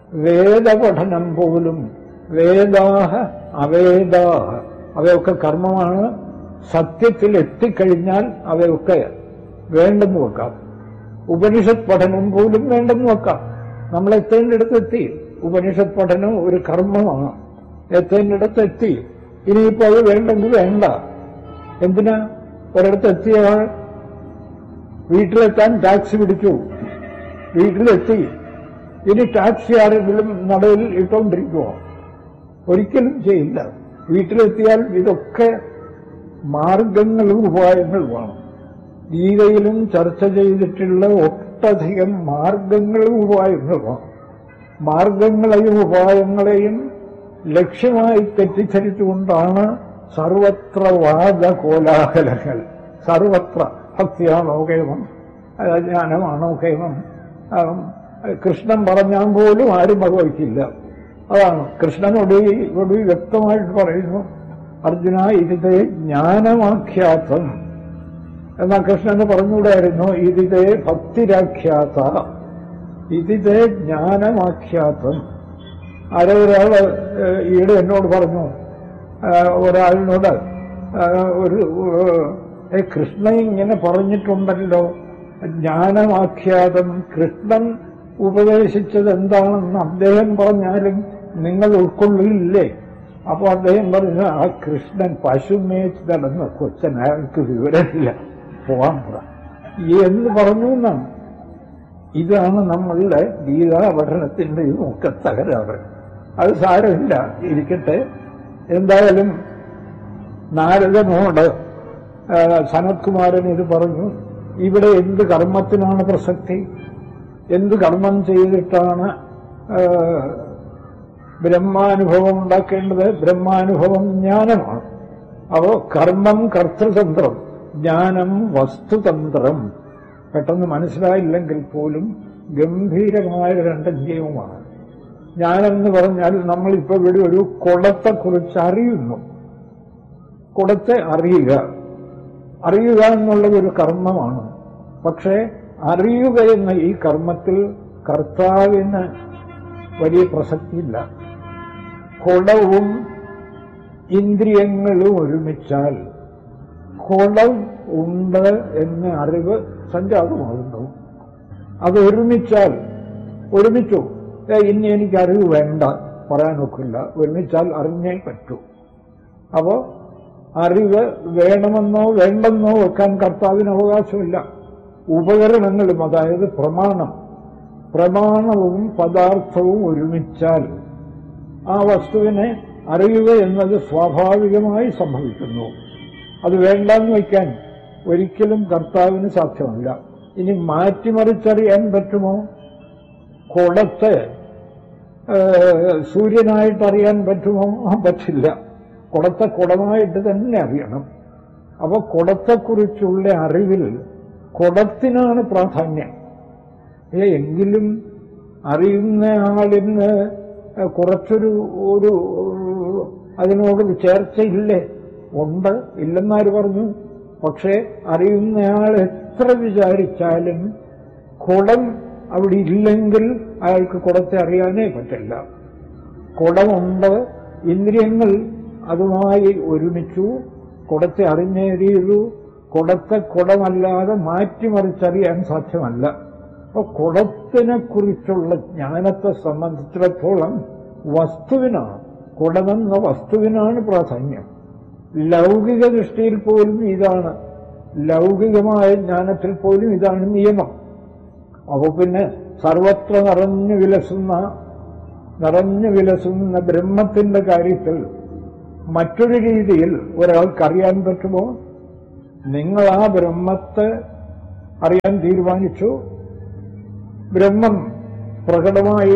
വേദപഠനം പോലും വേദാഹ അവേദാഹ അവയൊക്കെ കർമ്മമാണ് സത്യത്തിൽ എത്തിക്കഴിഞ്ഞാൽ അവയൊക്കെ വേണ്ടെന്ന് വെക്കാം ഉപനിഷത്ത് പഠനം പോലും വേണ്ടെന്ന് വെക്കാം നമ്മൾ എത്തേണ്ടിടത്ത് എത്തി ഉപനിഷത്ത് പഠനം ഒരു കർമ്മമാണ് എത്തേണ്ടിടത്ത് എത്തി ഇനിയിപ്പോ അത് വേണ്ടെങ്കിൽ വേണ്ട എന്തിനാ ഒരിടത്ത് എത്തിയയാൾ വീട്ടിലെത്താൻ ടാക്സി പിടിച്ചു വീട്ടിലെത്തി ഇനി ടാക്സി ആരെങ്കിലും നടയിൽ ഇട്ടുകൊണ്ടിരിക്കുമോ ഒരിക്കലും ചെയ്യില്ല വീട്ടിലെത്തിയാൽ ഇതൊക്കെ മാർഗങ്ങളും ഉപായങ്ങളുമാണ് ഗീതയിലും ചർച്ച ചെയ്തിട്ടുള്ള ഒട്ടധികം മാർഗങ്ങളും ഉപായങ്ങളുമാണ് മാർഗങ്ങളെയും ഉപായങ്ങളെയും ലക്ഷ്യമായി തെറ്റിദ്ധരിച്ചുകൊണ്ടാണ് സർവത്ര വാദകോലാഹലങ്ങൾ സർവത്ര ഭക്തിയാണോ കേമം ജ്ഞാനമാണോ കേമം ആം, കൃഷ്ണൻ പറഞ്ഞാൽ പോലും ആരും ഭഗവതിക്കില്ല അതാണ് കൃഷ്ണനോട് ഇവിടെ വ്യക്തമായിട്ട് പറയുന്നു അർജുന ഇതിതെ ജ്ഞാനമാഖ്യാതം എന്നാൽ കൃഷ്ണന് പറഞ്ഞുകൂടായിരുന്നു ഇതിതെ ഭക്തിരാഖ്യാത ഇതിതെ ജ്ഞാനമാഖ്യാതം ആരോ ഒരാള് ഏഹ്, ഈയിടെ എന്നോട് പറഞ്ഞു ആഹ്, ഒരാളിനോട് ആഹ്, ഒരു ഏഹ്, കൃഷ്ണൻ ഇങ്ങനെ പറഞ്ഞിട്ടുണ്ടല്ലോ ജ്ഞാനമാഖ്യാതം കൃഷ്ണൻ ഉപദേശിച്ചത് എന്താണെന്ന് അദ്ദേഹം പറഞ്ഞാലും നിങ്ങൾ ഉൾക്കൊള്ളില്ലേ അപ്പൊ അദ്ദേഹം പറഞ്ഞു ആ കൃഷ്ണൻ പശു മേച്ച് നടന്ന കൊച്ചൻ അയാൾക്ക് വിവരമില്ല പോവാൻ പറ എന്ന് പറഞ്ഞു എന്നാണ് ഇതാണ് നമ്മളുടെ ഗീതാ പഠനത്തിന്റെ ഒക്കെ തകരാറ് അത് സാരമില്ല ഇരിക്കട്ടെ എന്തായാലും നാരദനോട് ആ, സനത്കുമാരൻ ഇത് പറഞ്ഞു ഇവിടെ എന്ത് കർമ്മത്തിനാണ് പ്രസക്തി എന്ത് കർമ്മം ചെയ്തിട്ടാണ് ആ, ബ്രഹ്മാനുഭവം ഉണ്ടാക്കേണ്ടത് ബ്രഹ്മാനുഭവം ജ്ഞാനമാണ് അപ്പോ കർമ്മം കർത്തൃതന്ത്രം ജ്ഞാനം വസ്തുതന്ത്രം പെട്ടെന്ന് മനസ്സിലായില്ലെങ്കിൽ പോലും ഗംഭീരമായ രണ്ട് നിയമമാണ് ജ്ഞാനെന്ന് പറഞ്ഞാൽ നമ്മളിപ്പോ ഇവിടെ ഒരു കുളത്തെക്കുറിച്ച് അറിയുന്നു കുളത്തെ അറിയുക അറിയുക എന്നുള്ളത് ഒരു കർമ്മമാണ് പക്ഷേ അറിയുക എന്ന ഈ കർമ്മത്തിൽ കർത്താവിന് വലിയ പ്രസക്തിയില്ല കുളവും ഇന്ദ്രിയങ്ങളും ഒരുമിച്ചാൽ കുളം ഉണ്ട് എന്ന അറിവ് സഞ്ചാരമാകുന്നു അത് ഒരുമിച്ചാൽ ഒരുമിച്ചു ഏ, ഇനി എനിക്ക് അറിവ് വേണ്ട പറയാനൊക്കില്ല ഒരുമിച്ചാൽ അറിഞ്ഞേ പറ്റൂ അപ്പോ അറിവ് വേണമെന്നോ വേണ്ടെന്നോ വെക്കാൻ കർത്താവിന് അവകാശമില്ല ഉപകരണങ്ങളും അതായത് പ്രമാണം പ്രമാണവും പദാർത്ഥവും ഒരുമിച്ചാൽ ആ വസ്തുവിനെ അറിയുക എന്നത് സ്വാഭാവികമായി സംഭവിക്കുന്നു അത് വേണ്ടെന്ന് വയ്ക്കാൻ ഒരിക്കലും കർത്താവിന് സാധ്യമല്ല ഇനി മാറ്റിമറിച്ചറിയാൻ പറ്റുമോ കുടത്തെ ഏഹ്, സൂര്യനായിട്ട് അറിയാൻ പറ്റുമോ ആ, പറ്റില്ല കുടത്തെ കുടമായിട്ട് തന്നെ അറിയണം അപ്പൊ കുടത്തെക്കുറിച്ചുള്ള അറിവിൽ കുടത്തിനാണ് പ്രാധാന്യം ഏ, എങ്കിലും അറിയുന്ന ആളിന് കുറച്ചൊരു ഒരു അതിനോട് ചേർച്ചയില്ലേ ഉണ്ട് ഇല്ലെന്നാര് പറഞ്ഞു പക്ഷേ അറിയുന്നയാൾ എത്ര വിചാരിച്ചാലും കുടം അവിടെ ഇല്ലെങ്കിൽ അയാൾക്ക് കുടത്തെ അറിയാനേ പറ്റില്ല കുടമുണ്ട് ഇന്ദ്രിയങ്ങൾ അതുമായി ഒരുമിച്ചു കുടത്തെ അറിഞ്ഞേറിയതു കുടത്തെ കുടമല്ലാതെ മാറ്റിമറിച്ചറിയാൻ സാധ്യമല്ല അപ്പൊ കുടത്തിനെ കുറിച്ചുള്ള ജ്ഞാനത്തെ സംബന്ധിച്ചിടത്തോളം വസ്തുവിനാണ് കുടമെന്ന വസ്തുവിനാണ് പ്രാധാന്യം ലൗകിക ദൃഷ്ടിയിൽ പോലും ഇതാണ് ലൗകികമായ ജ്ഞാനത്തിൽ പോലും ഇതാണ് നിയമം അപ്പൊ പിന്നെ സർവത്ര നിറഞ്ഞു വിലസുന്ന നിറഞ്ഞു വിലസുന്ന ബ്രഹ്മത്തിന്റെ കാര്യത്തിൽ മറ്റൊരു രീതിയിൽ ഒരാൾക്ക് അറിയാൻ പറ്റുമോ നിങ്ങൾ ആ ബ്രഹ്മത്തെ അറിയാൻ തീരുമാനിച്ചു ബ്രഹ്മം പ്രകടമായി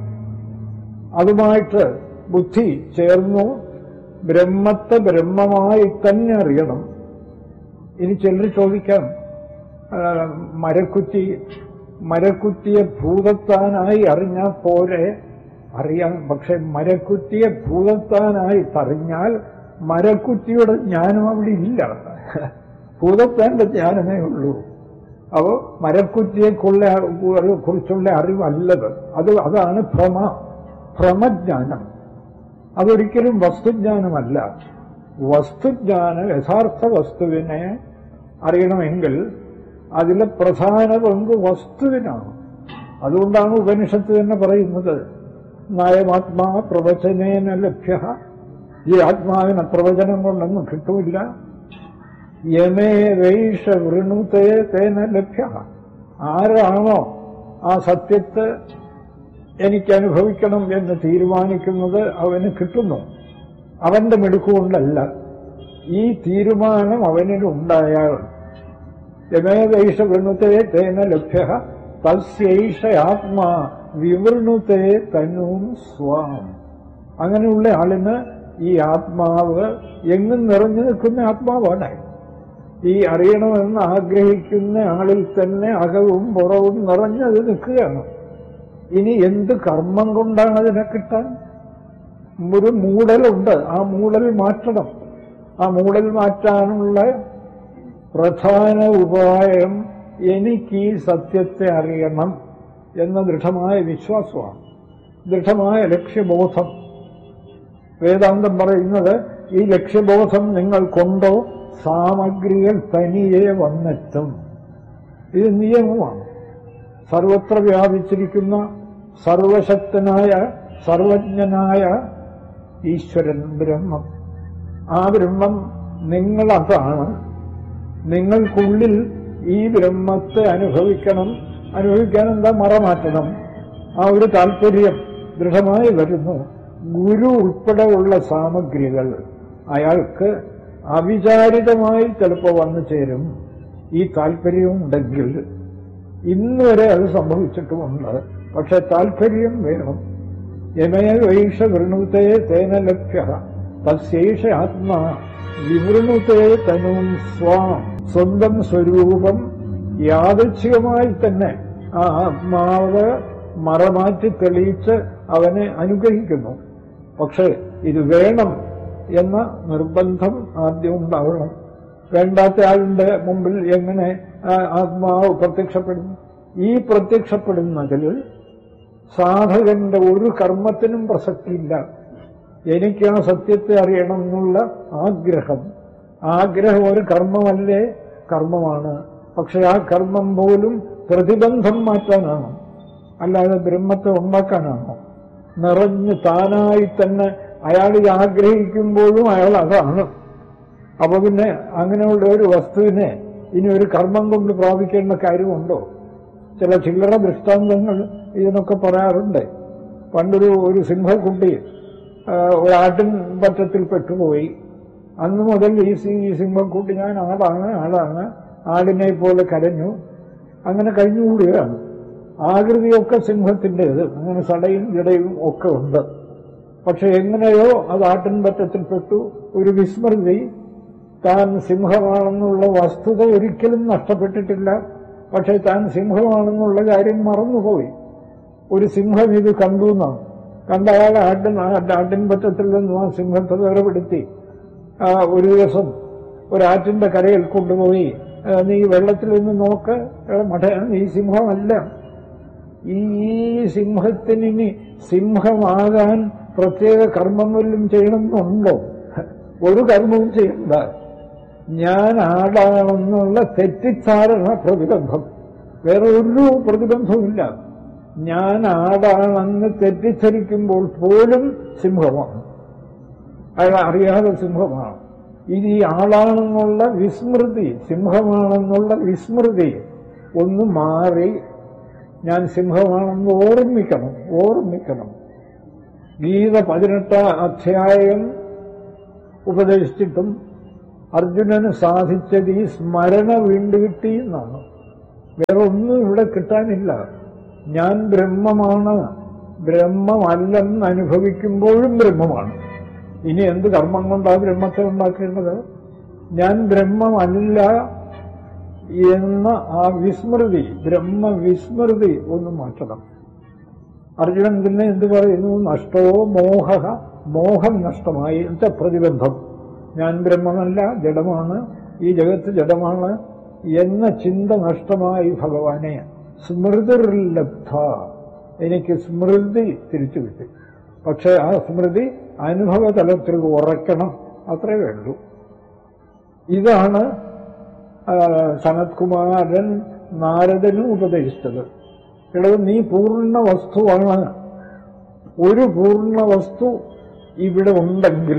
അതുമായിട്ട് ബുദ്ധി ചേർന്നു ബ്രഹ്മത്തെ ബ്രഹ്മമായി തന്നെ അറിയണം ഇനി ചിലർ ചോദിക്കാം ആ, മരക്കുറ്റി മരക്കുറ്റിയെ ഭൂതത്താനായി അറിഞ്ഞാൽ പോരെ അറിയാം പക്ഷെ മരക്കുറ്റിയെ ഭൂതത്താനായി അറിഞ്ഞാൽ മരക്കുറ്റിയുടെ ജ്ഞാനം അവിടെ ഇല്ല ഭൂതത്താന്റെ ജ്ഞാനമേ ഉള്ളൂ അപ്പോ മരക്കുറ്റിയെ കുറിച്ചുള്ള അറിവല്ലത് അത് അതാണ് ഭ്രമ ഭ്രമജ്ഞാനം അതൊരിക്കലും വസ്തുജ്ഞാനമല്ല വസ്തുജ്ഞാനം യഥാർത്ഥ വസ്തുവിനെ അറിയണമെങ്കിൽ അതിലെ പ്രധാന പങ്ക് വസ്തുവിനാണ് അതുകൊണ്ടാണ് ഉപനിഷത്ത് തന്നെ പറയുന്നത് നയമാത്മാ പ്രവചനേന ലഭ്യ ഈ ആത്മാവിന് പ്രവചനം കൊണ്ടൊന്നും കിട്ടൂല യമേ വൈഷ വൃണുതേ തേന ലഭ്യ ആരാണോ ആ സത്യത്തെ എനിക്ക് അനുഭവിക്കണം എന്ന് തീരുമാനിക്കുന്നത് അവന് കിട്ടുന്നു അവന്റെ മിടുക്കുകൊണ്ടല്ല ഈ തീരുമാനം അവനിലുണ്ടായാൽ യമേവൈഷ വൃണുതേ തേന ലഭ്യ തസ്യൈഷ ആത്മാ വിവൃണുതേ തനും സ്വാം അങ്ങനെയുള്ള ആളിന് ഈ ആത്മാവ് എങ്ങും നിറഞ്ഞു നിൽക്കുന്ന ആത്മാവാണ് ഈ അറിയണമെന്ന് ആഗ്രഹിക്കുന്ന ആളിൽ തന്നെ അകവും പുറവും നിറഞ്ഞത് നിൽക്കുകയാണ് ഇനി എന്ത് കർമ്മം കൊണ്ടാണ് അതിനെ കിട്ടാൻ ഒരു മൂടലുണ്ട് ആ മൂടൽ മാറ്റണം ആ മൂടൽ മാറ്റാനുള്ള പ്രധാന ഉപായം എനിക്ക് ഈ സത്യത്തെ അറിയണം എന്ന ദൃഢമായ വിശ്വാസമാണ് ദൃഢമായ ലക്ഷ്യബോധം വേദാന്തം പറയുന്നത് ഈ ലക്ഷ്യബോധം നിങ്ങൾ കൊണ്ടോ സാമഗ്രികൾ തനിയെ വന്നെത്തും ഇത് നിയമമാണ് സർവത്ര വ്യാപിച്ചിരിക്കുന്ന സർവശക്തനായ സർവജ്ഞനായ ഈശ്വരൻ ബ്രഹ്മം ആ ബ്രഹ്മം നിങ്ങളതാണ് നിങ്ങൾക്കുള്ളിൽ ഈ ബ്രഹ്മത്തെ അനുഭവിക്കണം അനുഭവിക്കാൻ എന്താ മറമാറ്റണം ആ ഒരു താല്പര്യം ദൃഢമായി വരുന്നു ഗുരു ഉൾപ്പെടെയുള്ള സാമഗ്രികൾ അയാൾക്ക് അവിചാരിതമായി ചിലപ്പോൾ വന്നു ചേരും ഈ താല്പര്യമുണ്ടെങ്കിൽ ഇന്ന് വരെ അത് സംഭവിച്ചിട്ടുമുണ്ട് പക്ഷെ താല്പര്യം വേണം യമേ വൈഷ വൃണുതേ തേന ലഭ്യ തസ്യേഷ ആത്മാ വിവൃണുതേ തനും സ്വാം സ്വന്തം സ്വരൂപം യാദൃച്ഛികമായി തന്നെ ആ ആത്മാവ് മറമാറ്റി തെളിയിച്ച് അവനെ അനുഗ്രഹിക്കുന്നു പക്ഷെ ഇത് വേണം എന്ന നിർബന്ധം ആദ്യം ഉണ്ടാവണം വേണ്ടാത്ത ആളിന്റെ മുമ്പിൽ എങ്ങനെ ആ ആത്മാവ് പ്രത്യക്ഷപ്പെടുന്നു ഈ പ്രത്യക്ഷപ്പെടുന്നതിൽ സാധകന്റെ ഒരു കർമ്മത്തിനും പ്രസക്തിയില്ല എനിക്ക് ആ സത്യത്തെ അറിയണം എന്നുള്ള ആഗ്രഹം ആഗ്രഹം ഒരു കർമ്മമല്ലേ കർമ്മമാണ് പക്ഷെ ആ കർമ്മം പോലും പ്രതിബന്ധം മാറ്റാനാണ് അല്ലാതെ ബ്രഹ്മത്തെ ഉണ്ടാക്കാനാണോ നിറഞ്ഞ് താനായി തന്നെ അയാൾ ഇത് ആഗ്രഹിക്കുമ്പോഴും അയാൾ അതാണ് അപ്പൊ പിന്നെ അങ്ങനെയുള്ള ഒരു വസ്തുവിനെ ഇനി ഒരു കർമ്മം കൊണ്ട് പ്രാപിക്കേണ്ട കാര്യമുണ്ടോ ചില ചില്ലറ ദൃഷ്ടാന്തങ്ങൾ ഇതിനൊക്കെ പറയാറുണ്ട് പണ്ടൊരു ഒരു സിംഹക്കുട്ടി ആ, ഒരാട്ടിൻ പറ്റത്തിൽ പെട്ടുപോയി അന്ന് മുതൽ ഈ സി- ഈ സിംഹക്കുട്ടി ഞാൻ ആടാണ് ആടാണ് ആടിനെ പോലെ കരഞ്ഞു അങ്ങനെ കഴിഞ്ഞുകൂടുകയാണ് ആകൃതിയൊക്കെ സിംഹത്തിൻ്റെത് അങ്ങനെ സടയും ഇടയും ഒക്കെ ഉണ്ട് പക്ഷെ എങ്ങനെയോ അത് ആട്ടിൻ പറ്റത്തിൽപ്പെട്ടു ഒരു വിസ്മൃതി താൻ സിംഹമാണെന്നുള്ള വസ്തുത ഒരിക്കലും നഷ്ടപ്പെട്ടിട്ടില്ല പക്ഷെ താൻ സിംഹമാണെന്നുള്ള കാര്യം മറന്നുപോയി ഒരു സിംഹം ഇത് കണ്ടു എന്നാണ് കണ്ട അയാൾ ആട്ടിൻ ആട്ടിൻ പറ്റത്തിൽ നിന്നും ആ സിംഹത്തെ വേർപെടുത്തി ആ, ഒരു ദിവസം ഒരാറ്റിന്റെ കരയിൽ കൊണ്ടുപോയി ആ, നീ വെള്ളത്തിൽ നിന്ന് നോക്ക് എടാ മഠ നീ സിംഹമല്ല ഈ സിംഹത്തിന് ഇനി സിംഹമാകാൻ പ്രത്യേക കർമ്മം വല്ലതും ചെയ്യണമെന്നുണ്ടോ ഒരു കർമ്മവും ചെയ്യണ്ട ഞാൻ ആടാണെന്നുള്ള തെറ്റിദ്ധാരണ പ്രതിബന്ധം വേറെ ഒരു പ്രതിബന്ധവുമില്ല ഞാൻ ആടാണെന്ന് തെറ്റിദ്ധരിക്കുമ്പോൾ പോലും സിംഹമാണ് അയാൾ അറിയാതെ സിംഹമാണ് ഇനി ഈ ആളാണെന്നുള്ള വിസ്മൃതി സിംഹമാണെന്നുള്ള വിസ്മൃതി ഒന്ന് മാറി ഞാൻ സിംഹമാണെന്ന് ഓർമ്മിക്കണം ഓർമ്മിക്കണം ഗീത പതിനെട്ടാം അധ്യായം ഉപദേശിച്ചിട്ടും അർജുനന് സാധിച്ചത് ഈ സ്മരണ വീണ്ടു കിട്ടി എന്നാണ് വേറെ ഒന്നും ഇവിടെ കിട്ടാനില്ല ഞാൻ ബ്രഹ്മമാണ് ബ്രഹ്മമല്ലെന്ന് അനുഭവിക്കുമ്പോഴും ബ്രഹ്മമാണ് ഇനി എന്ത് കർമ്മം കൊണ്ടാ ബ്രഹ്മത്തെ ഉണ്ടാക്കേണ്ടത് ഞാൻ ബ്രഹ്മമല്ല എന്ന ആ വിസ്മൃതി ബ്രഹ്മവിസ്മൃതി ഒന്ന് മാറ്റണം അർജുനൻ പിന്നെ എന്ത് പറയുന്നു നഷ്ടോ മോഹ മോഹം നഷ്ടമായി എന്നുവെച്ചാൽ പ്രതിബന്ധം ഞാൻ ബ്രഹ്മമല്ല ജഡമാണ് ഈ ജഗത്ത് ജഡമാണ് എന്ന ചിന്ത നഷ്ടമായി ഭഗവാനെ സ്മൃതിർലബ്ധ എനിക്ക് സ്മൃതി തിരിച്ചു കിട്ടി പക്ഷെ ആ സ്മൃതി അനുഭവതലത്തിൽ ഉറക്കണം അത്രേ വേണ്ടൂ ഇതാണ് ആ, സനത്കുമാരൻ നാരദനും ഉപദേശിച്ചത് എടവ് നീ പൂർണ്ണ വസ്തുവാണ് ഒരു പൂർണ്ണ വസ്തു ഇവിടെ ഉണ്ടെങ്കിൽ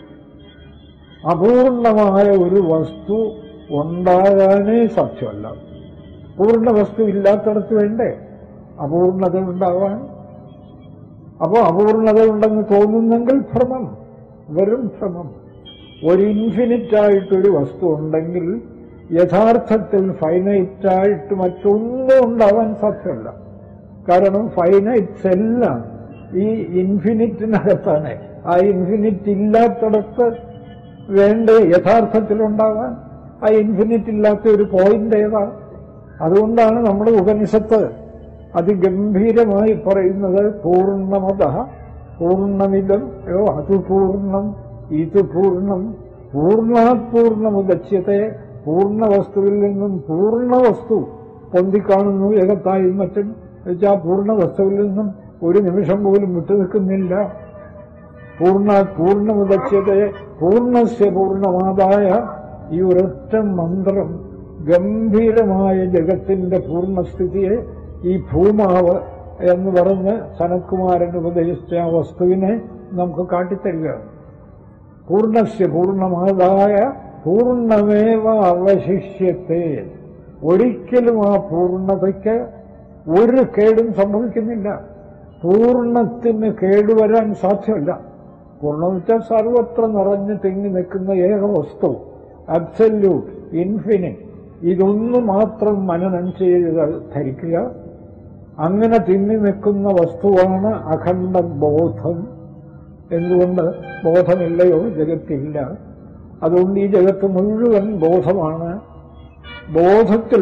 അപൂർണമായ ഒരു വസ്തു ഉണ്ടാകാനേ സാധ്യമല്ല പൂർണ്ണ വസ്തു ഇല്ലാത്തടത്ത് വേണ്ടേ അപൂർണത ഉണ്ടാവാൻ അപ്പോൾ അപൂർണത ഉണ്ടെന്ന് തോന്നുന്നെങ്കിൽ ഭ്രമം വെറും ഭ്രമം ഒരു ഇൻഫിനിറ്റ് ആയിട്ടൊരു വസ്തു ഉണ്ടെങ്കിൽ യഥാർത്ഥത്തിൽ ഫൈനൈറ്റായിട്ട് മറ്റൊന്നും ഉണ്ടാവാൻ സാധ്യമല്ല കാരണം ഫൈനൈറ്റ്സ് എല്ലാം ഈ ഇൻഫിനിറ്റിനകത്താണ് ആ ഇൻഫിനിറ്റ് ഇല്ലാത്തടത്ത് വേണ്ട യഥാർത്ഥത്തിലുണ്ടാവാൻ ആ ഇൻഫിനിറ്റ് ഇല്ലാത്ത ഒരു പോയിന്റ് ഏതാ അതുകൊണ്ടാണ് നമ്മുടെ ഉപനിഷത്ത് അതിഗംഭീരമായി പറയുന്നത് പൂർണ്ണമത പൂർണ്ണമിതം യോ അത് പൂർണ്ണം ഇത് പൂർണ്ണം പൂർണ്ണാത് പൂർണ്ണമുദച്യത്തെ പൂർണ്ണ വസ്തുവിൽ നിന്നും പൂർണ്ണ വസ്തു പൊന്തിക്കാണുന്നു ഏകത്തായും മറ്റും വെച്ചാൽ പൂർണ്ണ വസ്തുവിൽ നിന്നും ഒരു നിമിഷം പോലും വിട്ടുനിൽക്കുന്നില്ല പൂർണ്ണ പൂർണ്ണമുദച്യത്തെ പൂർണ്ണസ്യ പൂർണ്ണമാതായ ഈ ഒരൊറ്റ മന്ത്രം ഗംഭീരമായ ജഗത്തിന്റെ പൂർണ്ണസ്ഥിതിയെ ഈ ഭൂമാവ് എന്ന് പറഞ്ഞ് സനത്കുമാരൻ ഉപദേശിച്ച ആ വസ്തുവിനെ നമുക്ക് കാട്ടിത്തരികയാണ് പൂർണ്ണസ്യ പൂർണ്ണമാതായ പൂർണ്ണമേവ അവശിഷ്യത്തെ ഒരിക്കലും ആ പൂർണ്ണതയ്ക്ക് ഒരു കേടും സംഭവിക്കുന്നില്ല പൂർണ്ണത്തിന് കേടുവരാൻ സാധ്യമല്ല പൂർണ്ണം വെച്ചാൽ സർവത്ര നിറഞ്ഞു തിങ്ങി നിൽക്കുന്ന ഏക വസ്തു അബ്സല്യൂട്ട് ഇൻഫിനിറ്റ് ഇതൊന്നു മാത്രം മനനം ചെയ്ത് ധരിക്കുക അങ്ങനെ തിങ്ങി നിൽക്കുന്ന വസ്തുവാണ് അഖണ്ഡ ബോധം എന്തുകൊണ്ട് ബോധമില്ലയോ ജഗത്തില്ല അതുകൊണ്ട് ഈ ജഗത്ത് മുഴുവൻ ബോധമാണ് ബോധത്തിൽ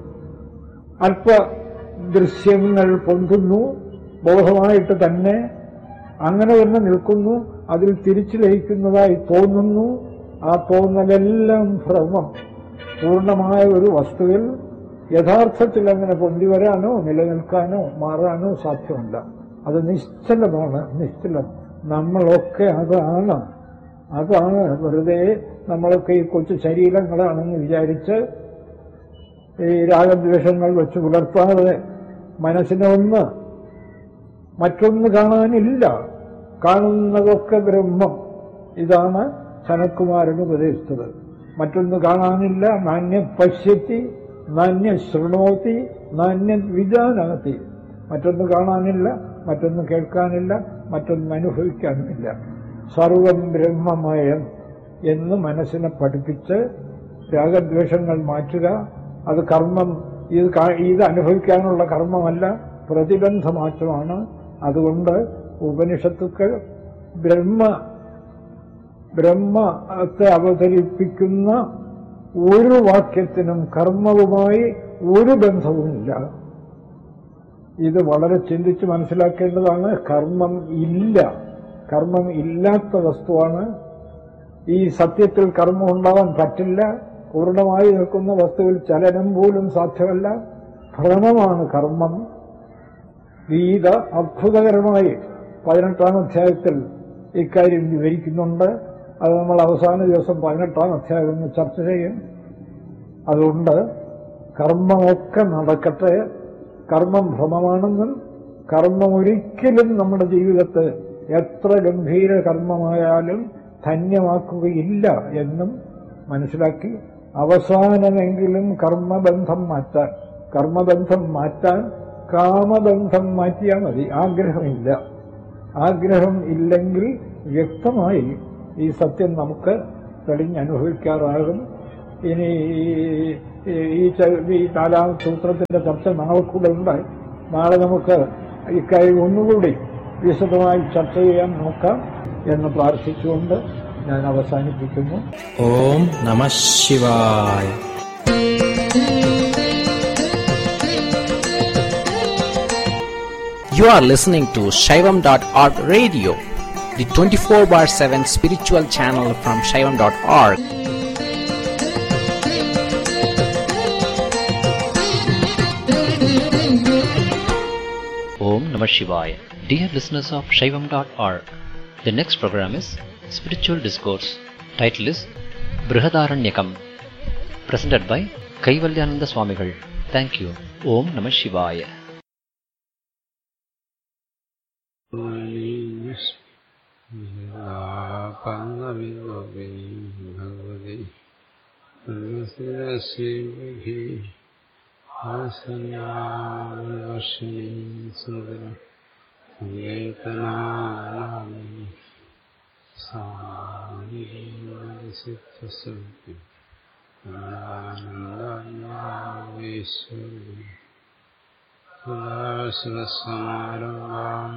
അല്പ ദൃശ്യങ്ങൾ പൊന്തുന്നു ബോധമായിട്ട് തന്നെ അങ്ങനെ തന്നെ നിൽക്കുന്നു അതിൽ തിരിച്ചു ലയിക്കുന്നതായി തോന്നുന്നു ആ തോന്നലെല്ലാം ഭ്രമം പൂർണ്ണമായ ഒരു വസ്തുവിൽ യഥാർത്ഥത്തിൽ അങ്ങനെ പൊന്തി വരാനോ നിലനിൽക്കാനോ മാറാനോ സാധ്യമല്ല അത് നിശ്ചലമാണ് നിശ്ചലം നമ്മളൊക്കെ അതാണ് അതാണ് വെറുതെ നമ്മളൊക്കെ ഈ കൊച്ചു ശരീരങ്ങളാണെന്ന് വിചാരിച്ച് ഈ രാഗദ്വേഷങ്ങൾ വെച്ച് പുലർത്താതെ മനസ്സിനെ ഒന്ന് മറ്റൊന്ന് കാണാനില്ല കാണുന്നതൊക്കെ ബ്രഹ്മം ഇതാണ് സനത്കുമാരൻ ഉപദേശിച്ചത് മറ്റൊന്ന് കാണാനില്ല നാണ്യ പശ്യത്തി നാണ്യ ശൃണോത്തി നാണ്യ വിജാനാത്തി മറ്റൊന്ന് കാണാനില്ല മറ്റൊന്ന് കേൾക്കാനില്ല മറ്റൊന്ന് അനുഭവിക്കാനുമില്ല സർവം ബ്രഹ്മമയം എന്ന് മനസ്സിനെ പഠിപ്പിച്ച് രാഗദ്വേഷങ്ങൾ മാറ്റുക അത് കർമ്മം ഇത് കാ- ഇത് അനുഭവിക്കാനുള്ള കർമ്മമല്ല പ്രതിബന്ധമാറ്റമാണ് അതുകൊണ്ട് ഉപനിഷത്തുക്കൾ ബ്രഹ്മ ബ്രഹ്മത്തെ അവതരിപ്പിക്കുന്ന ഒരു വാക്യത്തിനും കർമ്മവുമായി ഒരു ബന്ധവുമില്ല ഇത് വളരെ ചിന്തിച്ച് മനസ്സിലാക്കേണ്ടതാണ് കർമ്മം ഇല്ല കർമ്മം ഇല്ലാത്ത വസ്തുവാണ് ഈ സത്യത്തിൽ കർമ്മം ഉണ്ടാവാൻ പറ്റില്ല പൂർണ്ണമായി നിൽക്കുന്ന വസ്തുവിൽ ചലനം പോലും സാധ്യമല്ല ഭ്രമമാണ് കർമ്മം ഗീത അത്ഭുതകരമായി പതിനെട്ടാം അധ്യായത്തിൽ ഇക്കാര്യം വിവരിക്കുന്നുണ്ട് അത് നമ്മൾ അവസാന ദിവസം പതിനെട്ടാം അധ്യായം ഒന്ന് ചർച്ച ചെയ്യും അതുകൊണ്ട് കർമ്മമൊക്കെ നടക്കട്ടെ കർമ്മം ഭ്രമമാണെന്നും കർമ്മം ഒരിക്കലും നമ്മുടെ ജീവിതത്തെ എത്ര ഗംഭീര കർമ്മമായാലും ധന്യമാക്കുകയില്ല എന്നും മനസ്സിലാക്കി അവസാനമെങ്കിലും കർമ്മബന്ധം മാറ്റാൻ കർമ്മബന്ധം മാറ്റാൻ കാമബന്ധം മാറ്റിയാൽ മതി ആഗ്രഹമില്ല ആഗ്രഹം ഇല്ലെങ്കിൽ വ്യക്തമായി ഈ സത്യം നമുക്ക് തെളിഞ്ഞനുഭവിക്കാറാകും ഇനി ഈ- ഈ ച- ഈ നാലാം സൂത്രത്തിന്റെ ചർച്ച നാളെ കൂടെ ഉണ്ടായി നാളെ നമുക്ക് ഇക്കാര്യം ഒന്നുകൂടി വിശദമായി ചർച്ച ചെയ്യാൻ നോക്കാം എന്ന് പ്രാർത്ഥിച്ചുകൊണ്ട് ഞാൻ അവസാനിപ്പിക്കുന്നു ഓം നമ ശിവായ You are listening to Shaivam.org radio, the 24 bar 7 spiritual channel from Shaivam.org. Om Namah Shivaya. Dear listeners of Shaivam.org, the next program is Spiritual Discourse. Title is Brihadaranyakam. Presented by Kaivalyananda Swamigal. Thank you. Om Namah Shivaya. Bhagavathi സർവസിരശ്രീ ആസനാവർഷിണീ സുന്ദര സങ്കേതനാനാമി സാന്നിധ്യസിദ്ധി ആനന്ദീശ്വരി സദാശിവസമാരംഭാം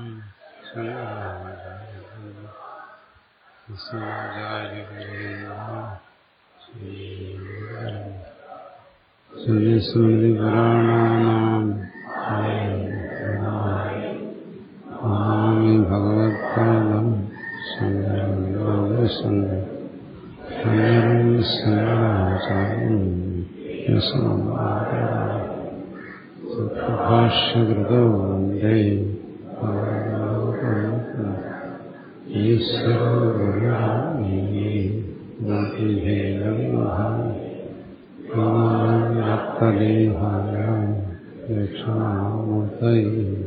ശ്രുതിസ്മൃതിപുരാണാനാം നമാമി ഭഗവത്പാദം ഭാഷ്യകൃതോ വന്ദേ ഈശ്വരദേഹായ ദക്ഷിണാമൂർത്തൈ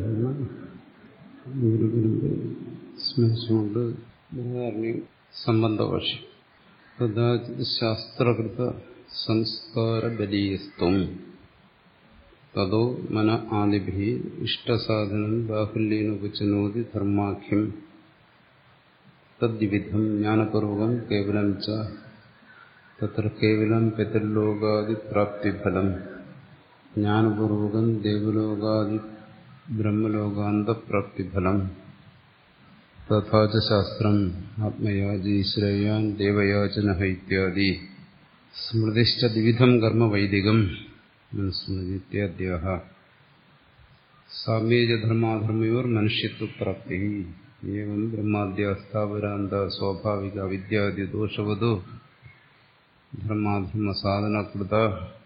ഗുരുഗുരു സ്മരിച്ചുകൊണ്ട് ബൃഹദാരണ്യം സംബന്ധഭാഷ്യം കഥാചിത് ശാസ്ത്രകൃത സംസ്കാര ബലീയസ്ത്വം തതോ മന ആദിഭി ഇഷ്ടസാധനം ബാഹുല്യേനുപചനോതി ധർമാഖ്യം തദ്വിധം ജ്ഞാനപൂർവകം കേവലം ച തത്ര കേവലം പിതൃലോകാദിപ്രാപ്തിഫലം ജ്ഞാനപൂർവകം ദേവലോകാദി ബ്രഹ്മലോകാന്തപ്രാപ്തിഫലം തഥാ ച ശാസ്ത്രം ആത്മയാജി ശ്രേയാൻ ദേവയാചന ഇത്യാദി സ്മൃതിശ്ച ദ്വിധം കർമ്മ വൈദികം സ്മൃതിത്യാദ്യ സാമ്യേജ ധർമാധർമ്മയോർ മനുഷ്യത്വപ്രാപ്തി ഏവം ബ്രഹ്മാദ്യ സ്ഥാപരാന്ത സ്വാഭാവിക അവിദ്യാദി ദോഷവതു ധർമാധർമ്മ സാധനകൃത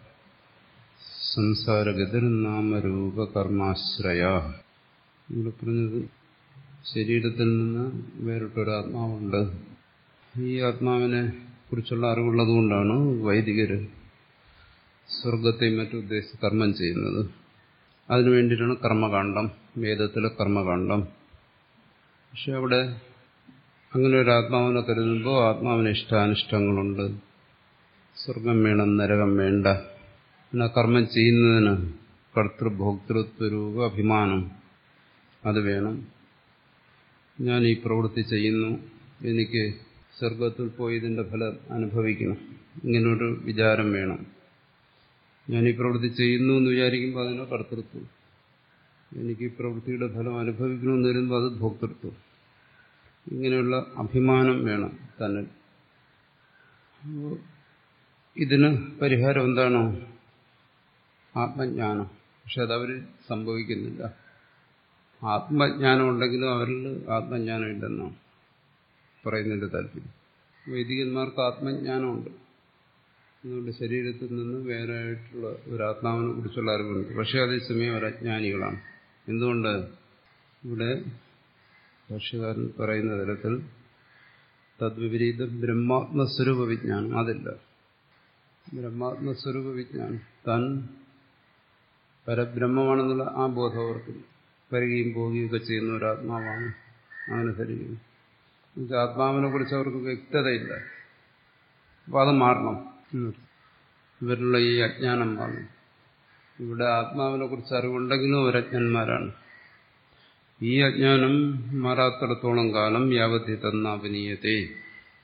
സംസാരഗതിർനാമരൂപകർമാശ്രയ ഇവിടെ പറഞ്ഞത് ശരീരത്തിൽ നിന്ന് വേറിട്ടൊരാത്മാവുണ്ട് ഈ ആത്മാവിനെ കുറിച്ചുള്ള അറിവുള്ളതുകൊണ്ടാണ് വൈദികര് സ്വർഗത്തെയും മറ്റും ഉദ്ദേശിച്ച് കർമ്മം ചെയ്യുന്നത് അതിനു വേണ്ടിയിട്ടാണ് കർമ്മകാന്ഡം വേദത്തിലെ കർമ്മകാന്ഡം പക്ഷെ അവിടെ അങ്ങനെ ഒരു ആത്മാവിനെ കരുതുമ്പോൾ ആത്മാവിന് ഇഷ്ടാനിഷ്ടങ്ങളുണ്ട് സ്വർഗം വേണം നരകം വേണ്ട പിന്നെ കർമ്മം ചെയ്യുന്നതിന് കർത്തൃഭോക്തൃത്വരൂപ അഭിമാനം അത് വേണം ഞാൻ ഈ പ്രവൃത്തി ചെയ്യുന്നു എനിക്ക് സ്വർഗത്തിൽ പോയി ഇതിന്റെ ഫലം അനുഭവിക്കണം ഇങ്ങനൊരു വിചാരം വേണം ഞാൻ ഈ പ്രവൃത്തി ചെയ്യുന്നു എന്ന് വിചാരിക്കുമ്പോൾ അതിന് കർത്തൃത്വം എനിക്ക് ഈ പ്രവൃത്തിയുടെ ഫലം അനുഭവിക്കണമെന്ന് വരുമ്പോൾ അത് ഭോക്തൃത്വം ഇങ്ങനെയുള്ള അഭിമാനം വേണം തന്നെ അപ്പോ ഇതിന് പരിഹാരം എന്താണോ ആത്മജ്ഞാനം പക്ഷെ അതവർ സംഭവിക്കുന്നില്ല ആത്മജ്ഞാനം ഉണ്ടെങ്കിലും അവരിൽ ആത്മജ്ഞാനം ഇല്ലെന്നാണ് പറയുന്നതിന്റെ താല്പര്യം വൈദികന്മാർക്ക് ആത്മജ്ഞാനമുണ്ട് അതുകൊണ്ട് ശരീരത്തിൽ നിന്ന് വേറെ ആയിട്ടുള്ള ഒരു ആത്മാവിനെ കുറിച്ചുള്ള അറിവുണ്ട് പക്ഷെ അതേസമയം അവർ അജ്ഞാനികളാണ് എന്തുകൊണ്ട് ഇവിടെ ഭാഷ്യകാരൻ പറയുന്ന തരത്തിൽ തദ്വിപരീത ബ്രഹ്മാത്മസ്വരൂപ വിജ്ഞാനം അതില്ല ബ്രഹ്മാത്മസ്വരൂപ വിജ്ഞാനം താൻ പരബ്രഹ്മമാണെന്നുള്ള ആ ബോധം അവർക്ക് വരികയും പോവുകയൊക്കെ ചെയ്യുന്ന ഒരു ആത്മാവാണ് അങ്ങനെ ധരിക്കുന്നു എന്നുവെച്ചാൽ ആത്മാവിനെ കുറിച്ച് അവർക്ക് വ്യക്തതയില്ല അപ്പോൾ അത് മാറണം ഇവരിലുള്ള ഈ അജ്ഞാനം മാറണം ഇവിടെ ആത്മാവിനെ കുറിച്ച് അറിവുണ്ടെങ്കിലും അവരജ്ഞന്മാരാണ് ഈ അജ്ഞാനം മാറാത്തിടത്തോളം കാലം യാവത്തി തന്നാപനീയത്തെ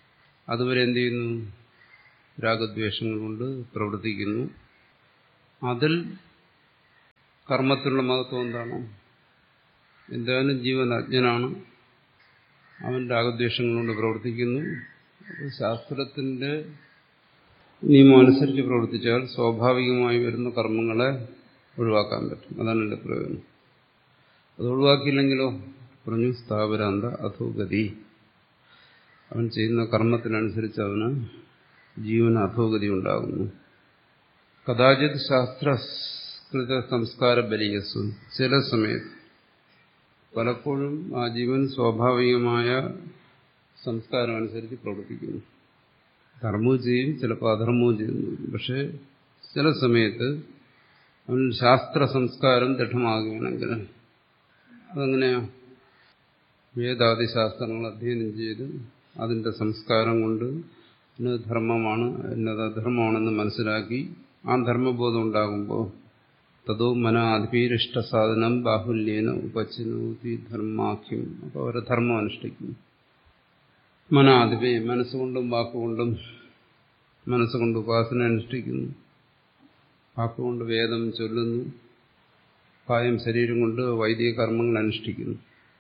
അതുവരെ എന്ത് ചെയ്യുന്നു രാഗദ്വേഷങ്ങൾ കൊണ്ട് പ്രവർത്തിക്കുന്നു അതിൽ കർമ്മത്തിലുള്ള മഹത്വം എന്താണ് എന്തായാലും ജീവൻ അജ്ഞനാണ് അവൻ രാഗദ്വേഷങ്ങൾ കൊണ്ട് പ്രവർത്തിക്കുന്നു അപ്പോൾ ശാസ്ത്രത്തിന്റെ നിയമം അനുസരിച്ച് പ്രവർത്തിച്ചാൽ സ്വാഭാവികമായി വരുന്ന കർമ്മങ്ങളെ ഒഴിവാക്കാൻ പറ്റും അതാണ് എൻ്റെ പ്രയോജനം അത് ഒഴിവാക്കിയില്ലെങ്കിലോ പറഞ്ഞു സ്ഥാപരാന്ത അധോഗതി അവൻ ചെയ്യുന്ന കർമ്മത്തിനനുസരിച്ച് അവന് ജീവന അധോഗതി ഉണ്ടാകുന്നു കഥാചിത് ശാസ്ത്രകൃത സംസ്കാര ബലിയസ്സു ചില സമയത്ത് പലപ്പോഴും ആ ജീവൻ സ്വാഭാവികമായ സംസ്കാരം അനുസരിച്ച് പ്രവർത്തിക്കുന്നു ധർമ്മവും ചെയ്യും ചിലപ്പോൾ അധർമ്മവും ചെയ്യുന്നു പക്ഷെ ചില സമയത്ത് അവൻ ശാസ്ത്ര സംസ്കാരം ദൃഢമാകുകയാണെങ്കിൽ അതെങ്ങനെയാ വേദാദി ശാസ്ത്രങ്ങൾ അധ്യയനം ചെയ്ത് അതിന്റെ സംസ്കാരം കൊണ്ട് ഇന്നത് ധർമ്മമാണ് ഇന്നത് അധർമ്മമാണെന്ന് മനസ്സിലാക്കി ആ ധർമ്മബോധം ഉണ്ടാകുമ്പോൾ തതോ മനാധിപീരിഷ്ട സാധനം ബാഹുല്യേന ഉപച്ചിനോതി ധർമാഖ്യം അപ്പോൾ അവരെ ധർമ്മം അനുഷ്ഠിക്കുന്നു മനാധിപി മനസ്സുകൊണ്ടും വാക്കുകൊണ്ടും മനസ്സുകൊണ്ട് ഉപാസന അനുഷ്ഠിക്കുന്നു വാക്കുകൊണ്ട് വേദം ചൊല്ലുന്നു കായം ശരീരം കൊണ്ട് വൈദിക കർമ്മങ്ങൾ അനുഷ്ഠിക്കുന്നു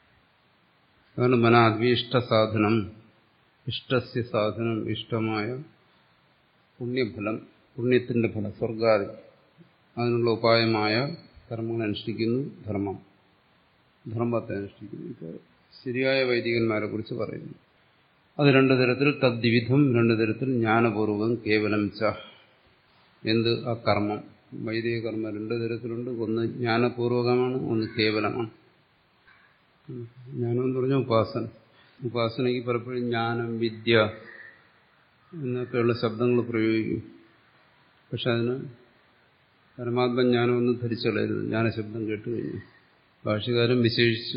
അതാണ് മനാദ്വീഷ്ട സാധനം ഇഷ്ടസ്യ സാധനം ഇഷ്ടമായ പുണ്യഫലം പുണ്യത്തിന്റെ ഫലം സ്വർഗാദി അതിനുള്ള ഉപായമായ കർമ്മങ്ങൾ അനുഷ്ഠിക്കുന്നു ധർമ്മം ധർമ്മത്തെ അനുഷ്ഠിക്കുന്നു ഇപ്പോൾ ശരിയായ വൈദികന്മാരെ കുറിച്ച് പറയുന്നു അത് രണ്ടു തരത്തിൽ തദ്വിധം രണ്ടു തരത്തിൽ ജ്ഞാനപൂർവകം കേവലം ച എന്ത് ആ കർമ്മം വൈദിക കർമ്മം രണ്ടു തരത്തിലുണ്ട് ഒന്ന് ജ്ഞാനപൂർവകമാണ് ഒന്ന് കേവലമാണ് ജ്ഞാനം എന്ന് പറഞ്ഞാൽ ഉപാസന ഉപാസനയ്ക്ക് പലപ്പോഴും ജ്ഞാനം വിദ്യ എന്നൊക്കെയുള്ള ശബ്ദങ്ങൾ പ്രയോഗിക്കും പക്ഷെ അതിന് പരമാത്മജ്ഞാനം ഒന്നും ധരിച്ചുകളയരുത് ജ്ഞാനശബ്ദം കേട്ട് കഴിഞ്ഞു ഭാഷകാരൻ വിശേഷിച്ചു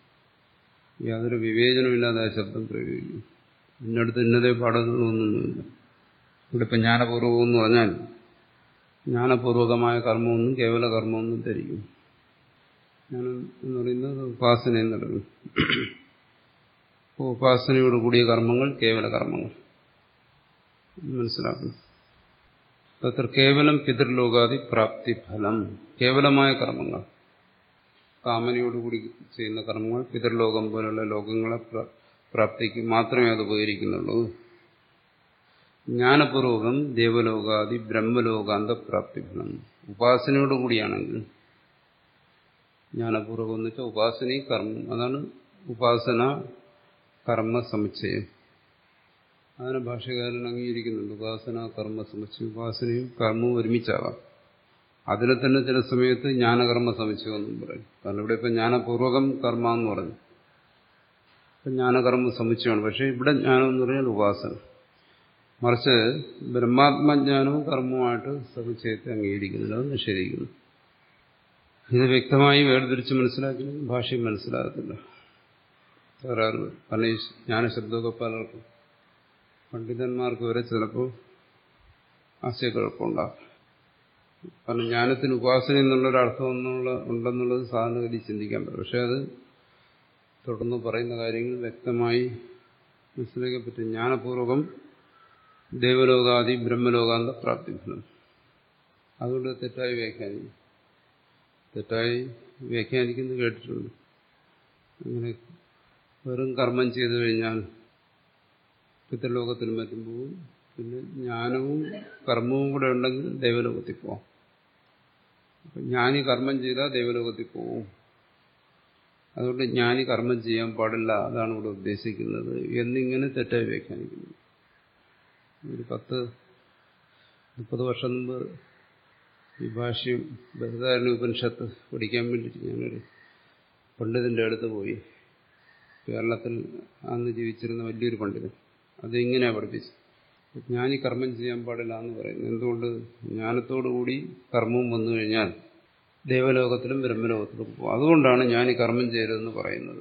യാതൊരു വിവേചനമില്ലാതെ ആ ശബ്ദം പ്രയോഗിക്കും ഇന്നടുത്ത് ഇന്നതേ പാഠങ്ങളൊന്നുമില്ല ഇവിടെ ഇപ്പം ജ്ഞാനപൂർവകം എന്ന് പറഞ്ഞാൽ ജ്ഞാനപൂർവകമായ കർമ്മമൊന്നും കേവല കർമ്മമൊന്നും ധരിക്കും ജ്ഞാനം എന്ന് പറയുന്നത് ഉപാസന എന്നുള്ളത് ഉപാസനയോട് കൂടിയ കർമ്മങ്ങൾ കേവല കർമ്മങ്ങൾ മനസ്സിലാക്കുന്നു തത്ര കേവലം പിതൃലോകാദി പ്രാപ്തി ഫലം കേവലമായ കർമ്മങ്ങൾ കാമനയോടുകൂടി ചെയ്യുന്ന കർമ്മങ്ങൾ പിതൃലോകം പോലുള്ള ലോകങ്ങളെ പ്രാപ്തിക്ക് മാത്രമേ അത് ഉപകരിക്കുന്നുള്ളൂ ജ്ഞാനപൂർവകം ദേവലോകാദി ബ്രഹ്മലോകാന്ത പ്രാപ്തി ഫലം ഉപാസനയോടുകൂടിയാണെങ്കിൽ ജ്ഞാനപൂർവകം എന്ന് വെച്ചാൽ ഉപാസനയും കർമ്മം അതാണ് ഉപാസന കർമ്മ സമുച്ചയം അതിനെ ഭാഷകാരൻ അംഗീകരിക്കുന്നുണ്ട് ഉപാസന കർമ്മ സമുച്ചയം ഉപാസനയും കർമ്മവും ഒരുമിച്ചാകാം അതിനെ തന്നെ ചില സമയത്ത് ജ്ഞാനകർമ്മ സമുച്ചയം എന്നും പറയും കാരണം ഇവിടെ ഇപ്പം ജ്ഞാനപൂർവകം കർമ്മ എന്ന് പറഞ്ഞു ഇപ്പം ജ്ഞാനകർമ്മ സമുച്ചയമാണ് പക്ഷേ ഇവിടെ ജ്ഞാനം എന്ന് പറഞ്ഞാൽ ഉപാസന മറിച്ച് ബ്രഹ്മാത്മജ്ഞാനവും കർമ്മവുമായിട്ട് സമുച്ചയത്തെ അംഗീകരിക്കുന്നില്ല അത് നിഷേധിക്കുന്നു ഇത് വ്യക്തമായി വേർതിരിച്ച് മനസ്സിലാക്കിയാൽ ഭാഷയും മനസ്സിലാകത്തില്ല തകരാറ് പല ജ്ഞാനശബ്ദമൊക്കെ പലർക്കും പണ്ഡിതന്മാർക്ക് വരെ ചിലപ്പോൾ ആശയക്കുഴപ്പമുണ്ടാകും കാരണം ജ്ഞാനത്തിന് ഉപാസന എന്നുള്ളൊരർത്ഥം എന്നുള്ള ഉണ്ടെന്നുള്ളത് സാധാരണഗതി ചിന്തിക്കാൻ പറ്റും പക്ഷെ അത് തുടർന്ന് പറയുന്ന കാര്യങ്ങൾ വ്യക്തമായി മനസ്സിലാക്കാൻ പറ്റും ജ്ഞാനപൂർവകം ദേവലോകാദി ബ്രഹ്മലോകാന്ത പ്രാപ്തിഫലം അതുകൊണ്ട് തെറ്റായി വ്യാഖ്യാനിക്കും തെറ്റായി വ്യാഖ്യാനിക്കുന്നത് കേട്ടിട്ടുണ്ട് അങ്ങനെ വെറും കർമ്മം ചെയ്തു കഴിഞ്ഞാൽ പിതൃലോകത്തിനും മറ്റും പോവും പിന്നെ ജ്ഞാനവും കർമ്മവും കൂടെ ഉണ്ടെങ്കിൽ ദൈവലോകത്തിൽ പോവാം അപ്പം ജ്ഞാനി കർമ്മം ചെയ്താൽ ദൈവലോകത്തിൽ പോവും അതുകൊണ്ട് ജ്ഞാനി കർമ്മം ചെയ്യാൻ പാടില്ല അതാണ് ഇവിടെ ഉദ്ദേശിക്കുന്നത് എന്നിങ്ങനെ തെറ്റായി വ്യാഖ്യാനിക്കുന്നു ഒരു പത്ത് മുപ്പത് വർഷം മുമ്പ് ഈ ഭാഷ്യം ബൃഹദാരണ ഉപനിഷത്ത് പഠിക്കാൻ വേണ്ടിയിട്ട് ഞാനൊരു പണ്ഡിതൻ്റെ അടുത്ത് പോയി കേരളത്തിൽ അന്ന് ജീവിച്ചിരുന്ന വലിയൊരു പണ്ഡിതൻ അതിങ്ങനെയാണ് പഠിപ്പിച്ചത് ജ്ഞാനി കർമ്മം ചെയ്യാൻ പാടില്ല എന്ന് പറയുന്നു എന്തുകൊണ്ട് ജ്ഞാനത്തോടുകൂടി കർമ്മവും വന്നു കഴിഞ്ഞാൽ ദേവലോകത്തിലും ബ്രഹ്മലോകത്തിലും പോകും അതുകൊണ്ടാണ് ജ്ഞാനി കർമ്മം ചെയ്യരുതെന്ന് പറയുന്നത്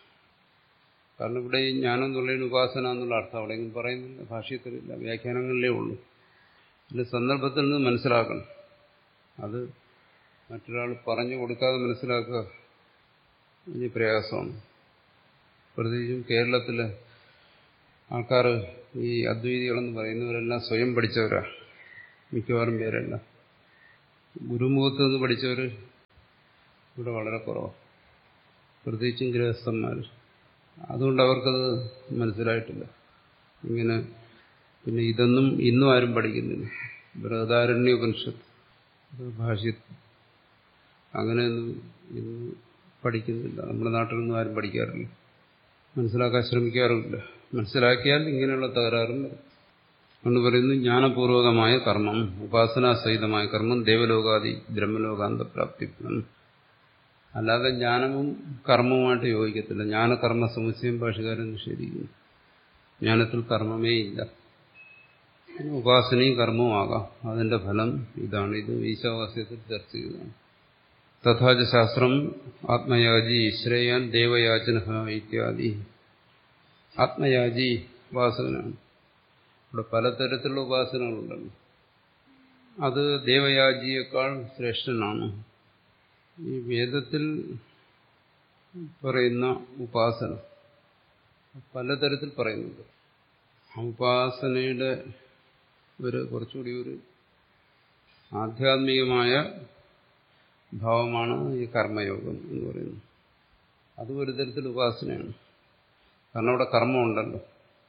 കാരണം ഇവിടെ ഈ ജ്ഞാനം എന്നുള്ളതിന് ഉപാസന എന്നുള്ള അർത്ഥം അവിടെയെങ്കിലും പറയുന്നില്ല ഭാഷ്യത്തിലില്ല വ്യാഖ്യാനങ്ങളിലേ ഉള്ളൂ ഇതിന്റെ സന്ദർഭത്തിൽ നിന്ന് മനസ്സിലാക്കണം അത് മറ്റൊരാൾ പറഞ്ഞു കൊടുക്കാതെ മനസ്സിലാക്കുക വലിയ പ്രയാസമാണ് പ്രത്യേകിച്ചും കേരളത്തിലെ ആൾക്കാർ ഈ അദ്വൈതികളെന്ന് പറയുന്നവരെല്ലാം സ്വയം പഠിച്ചവരാ മിക്കവാറും പേരെല്ലാം ഗുരുമുഖത്ത് നിന്ന് പഠിച്ചവർ ഇവിടെ വളരെ കുറവാണ് പ്രത്യേകിച്ചും ഗൃഹസ്ഥന്മാർ അതുകൊണ്ട് അവർക്കത് മനസ്സിലായിട്ടില്ല ഇങ്ങനെ പിന്നെ ഇതൊന്നും ഇന്നും ആരും പഠിക്കുന്നില്ല ബൃഹദാരണ്യ ഉപനിഷത്ത് ഭാഷ്യ അങ്ങനെയൊന്നും ഇന്ന് പഠിക്കുന്നില്ല നമ്മുടെ നാട്ടിലൊന്നും ആരും പഠിക്കാറില്ല മനസ്സിലാക്കാൻ ശ്രമിക്കാറുമില്ല മനസ്സിലാക്കിയാൽ ഇങ്ങനെയുള്ള തകരാറും വരും കൊണ്ട് പറയുന്നു ജ്ഞാനപൂർവകമായ കർമ്മം ഉപാസനാസഹിതമായ കർമ്മം ദേവലോകാദി ബ്രഹ്മലോകാന്ത പ്രാപ്തി അല്ലാതെ ജ്ഞാനവും കർമ്മവുമായിട്ട് യോജിക്കത്തില്ല ജ്ഞാനകർമ്മ സമുച്ചയം ഭാഷകാരൻ നിഷേധിക്കുന്നു ജ്ഞാനത്തിൽ കർമ്മമേ ഇല്ല ഉപാസനയും കർമ്മവും ആകാം അതിന്റെ ഫലം ഇതാണ് ഇത് ഈശാവാസ്യത്തിൽ ചർച്ച ചെയ്തതാണ് തഥാച ശാസ്ത്രം ആത്മയാജി ശ്രേയാൻ ദേവയാചന ഇത്യാദി ആത്മയാജി ഉപാസകനാണ് ഇവിടെ പലതരത്തിലുള്ള ഉപാസനകളുണ്ടല്ലോ അത് ദേവയാജിയേക്കാൾ ശ്രേഷ്ഠനാണ് ഈ വേദത്തിൽ പറയുന്ന ഉപാസന പലതരത്തിൽ പറയുന്നുണ്ട് ആ ഉപാസനയുടെ ഒരു കുറച്ചുകൂടി ഒരു ആധ്യാത്മികമായ ഭാവമാണ് ഈ കർമ്മയോഗം എന്ന് പറയുന്നത് അതും ഒരു തരത്തിൽ ഉപാസനയാണ് കാരണം അവിടെ കർമ്മമുണ്ടല്ലോ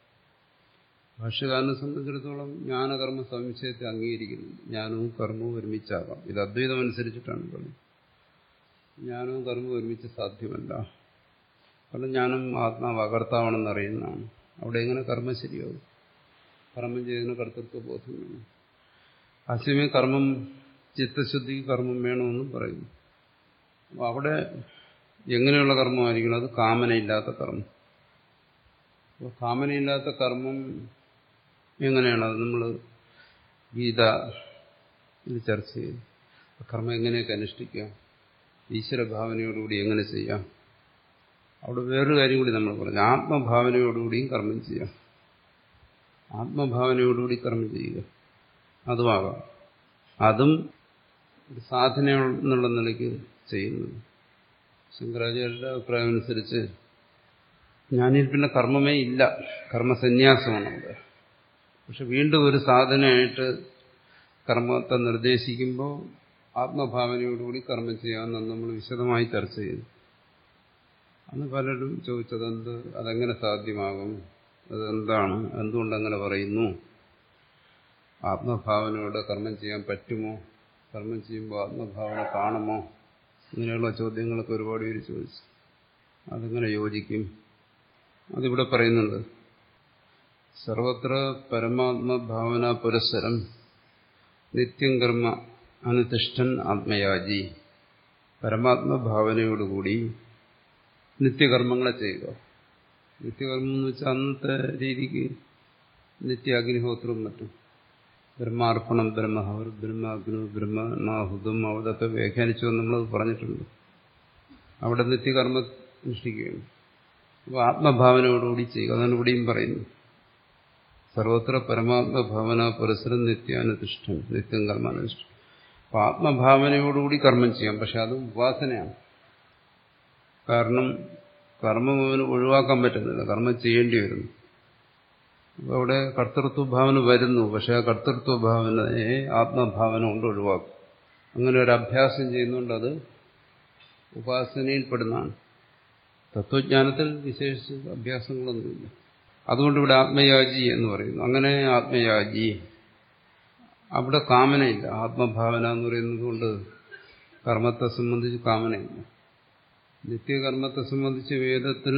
ഭാഷ്യകാരനെ സംബന്ധിച്ചിടത്തോളം ജ്ഞാനകർമ്മ സംശയത്തെ അംഗീകരിക്കുന്നു ജ്ഞാനവും കർമ്മവും ഒരുമിച്ചാകാം ഇത് അദ്വൈതം അനുസരിച്ചിട്ടാണ് പറയുന്നത് ജ്ഞാനവും കർമ്മവും ഒരുമിച്ച് സാധ്യമല്ല കാരണം ജ്ഞാനം ആത്മാവ് അകർത്താവാണെന്ന് അറിയുന്നതാണ് അവിടെ എങ്ങനെ കർമ്മം ശരിയാവും കർമ്മം ചെയ്യുന്ന കർത്തൃത്വ ബോധം വേണം ആശയമേ കർമ്മം ചിത്തശുദ്ധിക്ക് കർമ്മം വേണമെന്നും പറയുന്നു അപ്പോൾ അവിടെ എങ്ങനെയുള്ള കർമ്മമായിരിക്കണം അത് കാമനയില്ലാത്ത കർമ്മം അപ്പോൾ കാമനയില്ലാത്ത കർമ്മം എങ്ങനെയാണ് അത് നമ്മൾ ഗീത ഇത് ചർച്ച ചെയ്തു കർമ്മം എങ്ങനെയൊക്കെ അനുഷ്ഠിക്കാം ഈശ്വരഭാവനയോടുകൂടി എങ്ങനെ ചെയ്യാം അവിടെ വേറൊരു കാര്യം കൂടി നമ്മൾ പറഞ്ഞു ആത്മഭാവനയോടുകൂടിയും കർമ്മം ചെയ്യാം ആത്മഭാവനയോടുകൂടി കർമ്മം ചെയ്യുക അതുമാകാം അതും ഒരു സാധന എന്നുള്ള നിലയ്ക്ക് ചെയ്യുന്നത് ശങ്കരാചാര്യരുടെ അഭിപ്രായം അനുസരിച്ച് ഞാനിൽ പിന്നെ കർമ്മമേ ഇല്ല കർമ്മസന്യാസമാണ് അവിടെ പക്ഷെ വീണ്ടും ഒരു സാധനയായിട്ട് കർമ്മത്തെ നിർദ്ദേശിക്കുമ്പോൾ ആത്മഭാവനയോടുകൂടി കർമ്മം ചെയ്യാമെന്ന് നമ്മൾ വിശദമായി ചർച്ച ചെയ്തു അന്ന് പലരും ചോദിച്ചത് എന്ത് അതെങ്ങനെ സാധ്യമാകും അതെന്താണ് എന്തുകൊണ്ടങ്ങനെ പറയുന്നു ആത്മഭാവനയോടെ കർമ്മം ചെയ്യാൻ പറ്റുമോ കർമ്മം ചെയ്യുമ്പോൾ ആത്മഭാവന കാണുമോ ഇങ്ങനെയുള്ള ചോദ്യങ്ങളൊക്കെ ഒരുപാട് പേര് ചോദിച്ചു അതെങ്ങനെ യോജിക്കും അതിവിടെ പറയുന്നുണ്ട് സർവത്ര പരമാത്മഭാവന പുരസ്സരം നിത്യം കർമ്മ അനുതിഷ്ഠൻ ആത്മയാജി പരമാത്മഭാവനയോടുകൂടി നിത്യകർമ്മങ്ങളെ ചെയ്യുക നിത്യകർമ്മം എന്ന് വെച്ചാൽ അന്നത്തെ രീതിക്ക് നിത്യ അഗ്നിഹോത്രവും മറ്റും ബ്രഹ്മാർപ്പണം ബ്രഹ്മഹവർ ബ്രഹ്മാഗ്നു ബ്രഹ്മനാഹുതം അവിടെയൊക്കെ വ്യാഖ്യാനിച്ചു എന്ന് നമ്മളത് പറഞ്ഞിട്ടുണ്ട് അവിടെ നിത്യകർമ്മ അനുഷ്ഠിക്കുകയാണ് അപ്പോൾ ആത്മഭാവനയോടുകൂടി ചെയ്യുക അതാണ് ഇവിടെയും പറയുന്നു സർവത്ര പരമാത്മഭാവന പുരസരം നിത്യാനുതിഷ്ഠം നിത്യം കർമാനുഷ്ഠം അപ്പോൾ ആത്മഭാവനയോടുകൂടി കർമ്മം ചെയ്യാം പക്ഷെ അത് ഉപാസനയാണ് കാരണം കർമ്മം അവന് ഒഴിവാക്കാൻ പറ്റുന്നില്ല കർമ്മം ചെയ്യേണ്ടി വരുന്നു അപ്പോൾ അവിടെ കർത്തൃത്വഭാവന വരുന്നു പക്ഷെ ആ കർത്തൃത്വഭാവനയെ ആത്മഭാവന കൊണ്ട് ഒഴിവാക്കും അങ്ങനെ ഒരു അഭ്യാസം ചെയ്യുന്നുണ്ട് അത് ഉപാസനയിൽപ്പെടുന്നതാണ് തത്വജ്ഞാനത്തിൽ വിശേഷിച്ച് അഭ്യാസങ്ങളൊന്നുമില്ല അതുകൊണ്ട് ഇവിടെ ആത്മയാജി എന്ന് പറയുന്നു അങ്ങനെ ആത്മയാജി അവിടെ കാമനയില്ല ആത്മഭാവന എന്ന് പറയുന്നത് കൊണ്ട് കർമ്മത്തെ സംബന്ധിച്ച് കാമനയില്ല നിത്യകർമ്മത്തെ സംബന്ധിച്ച് വേദത്തിൽ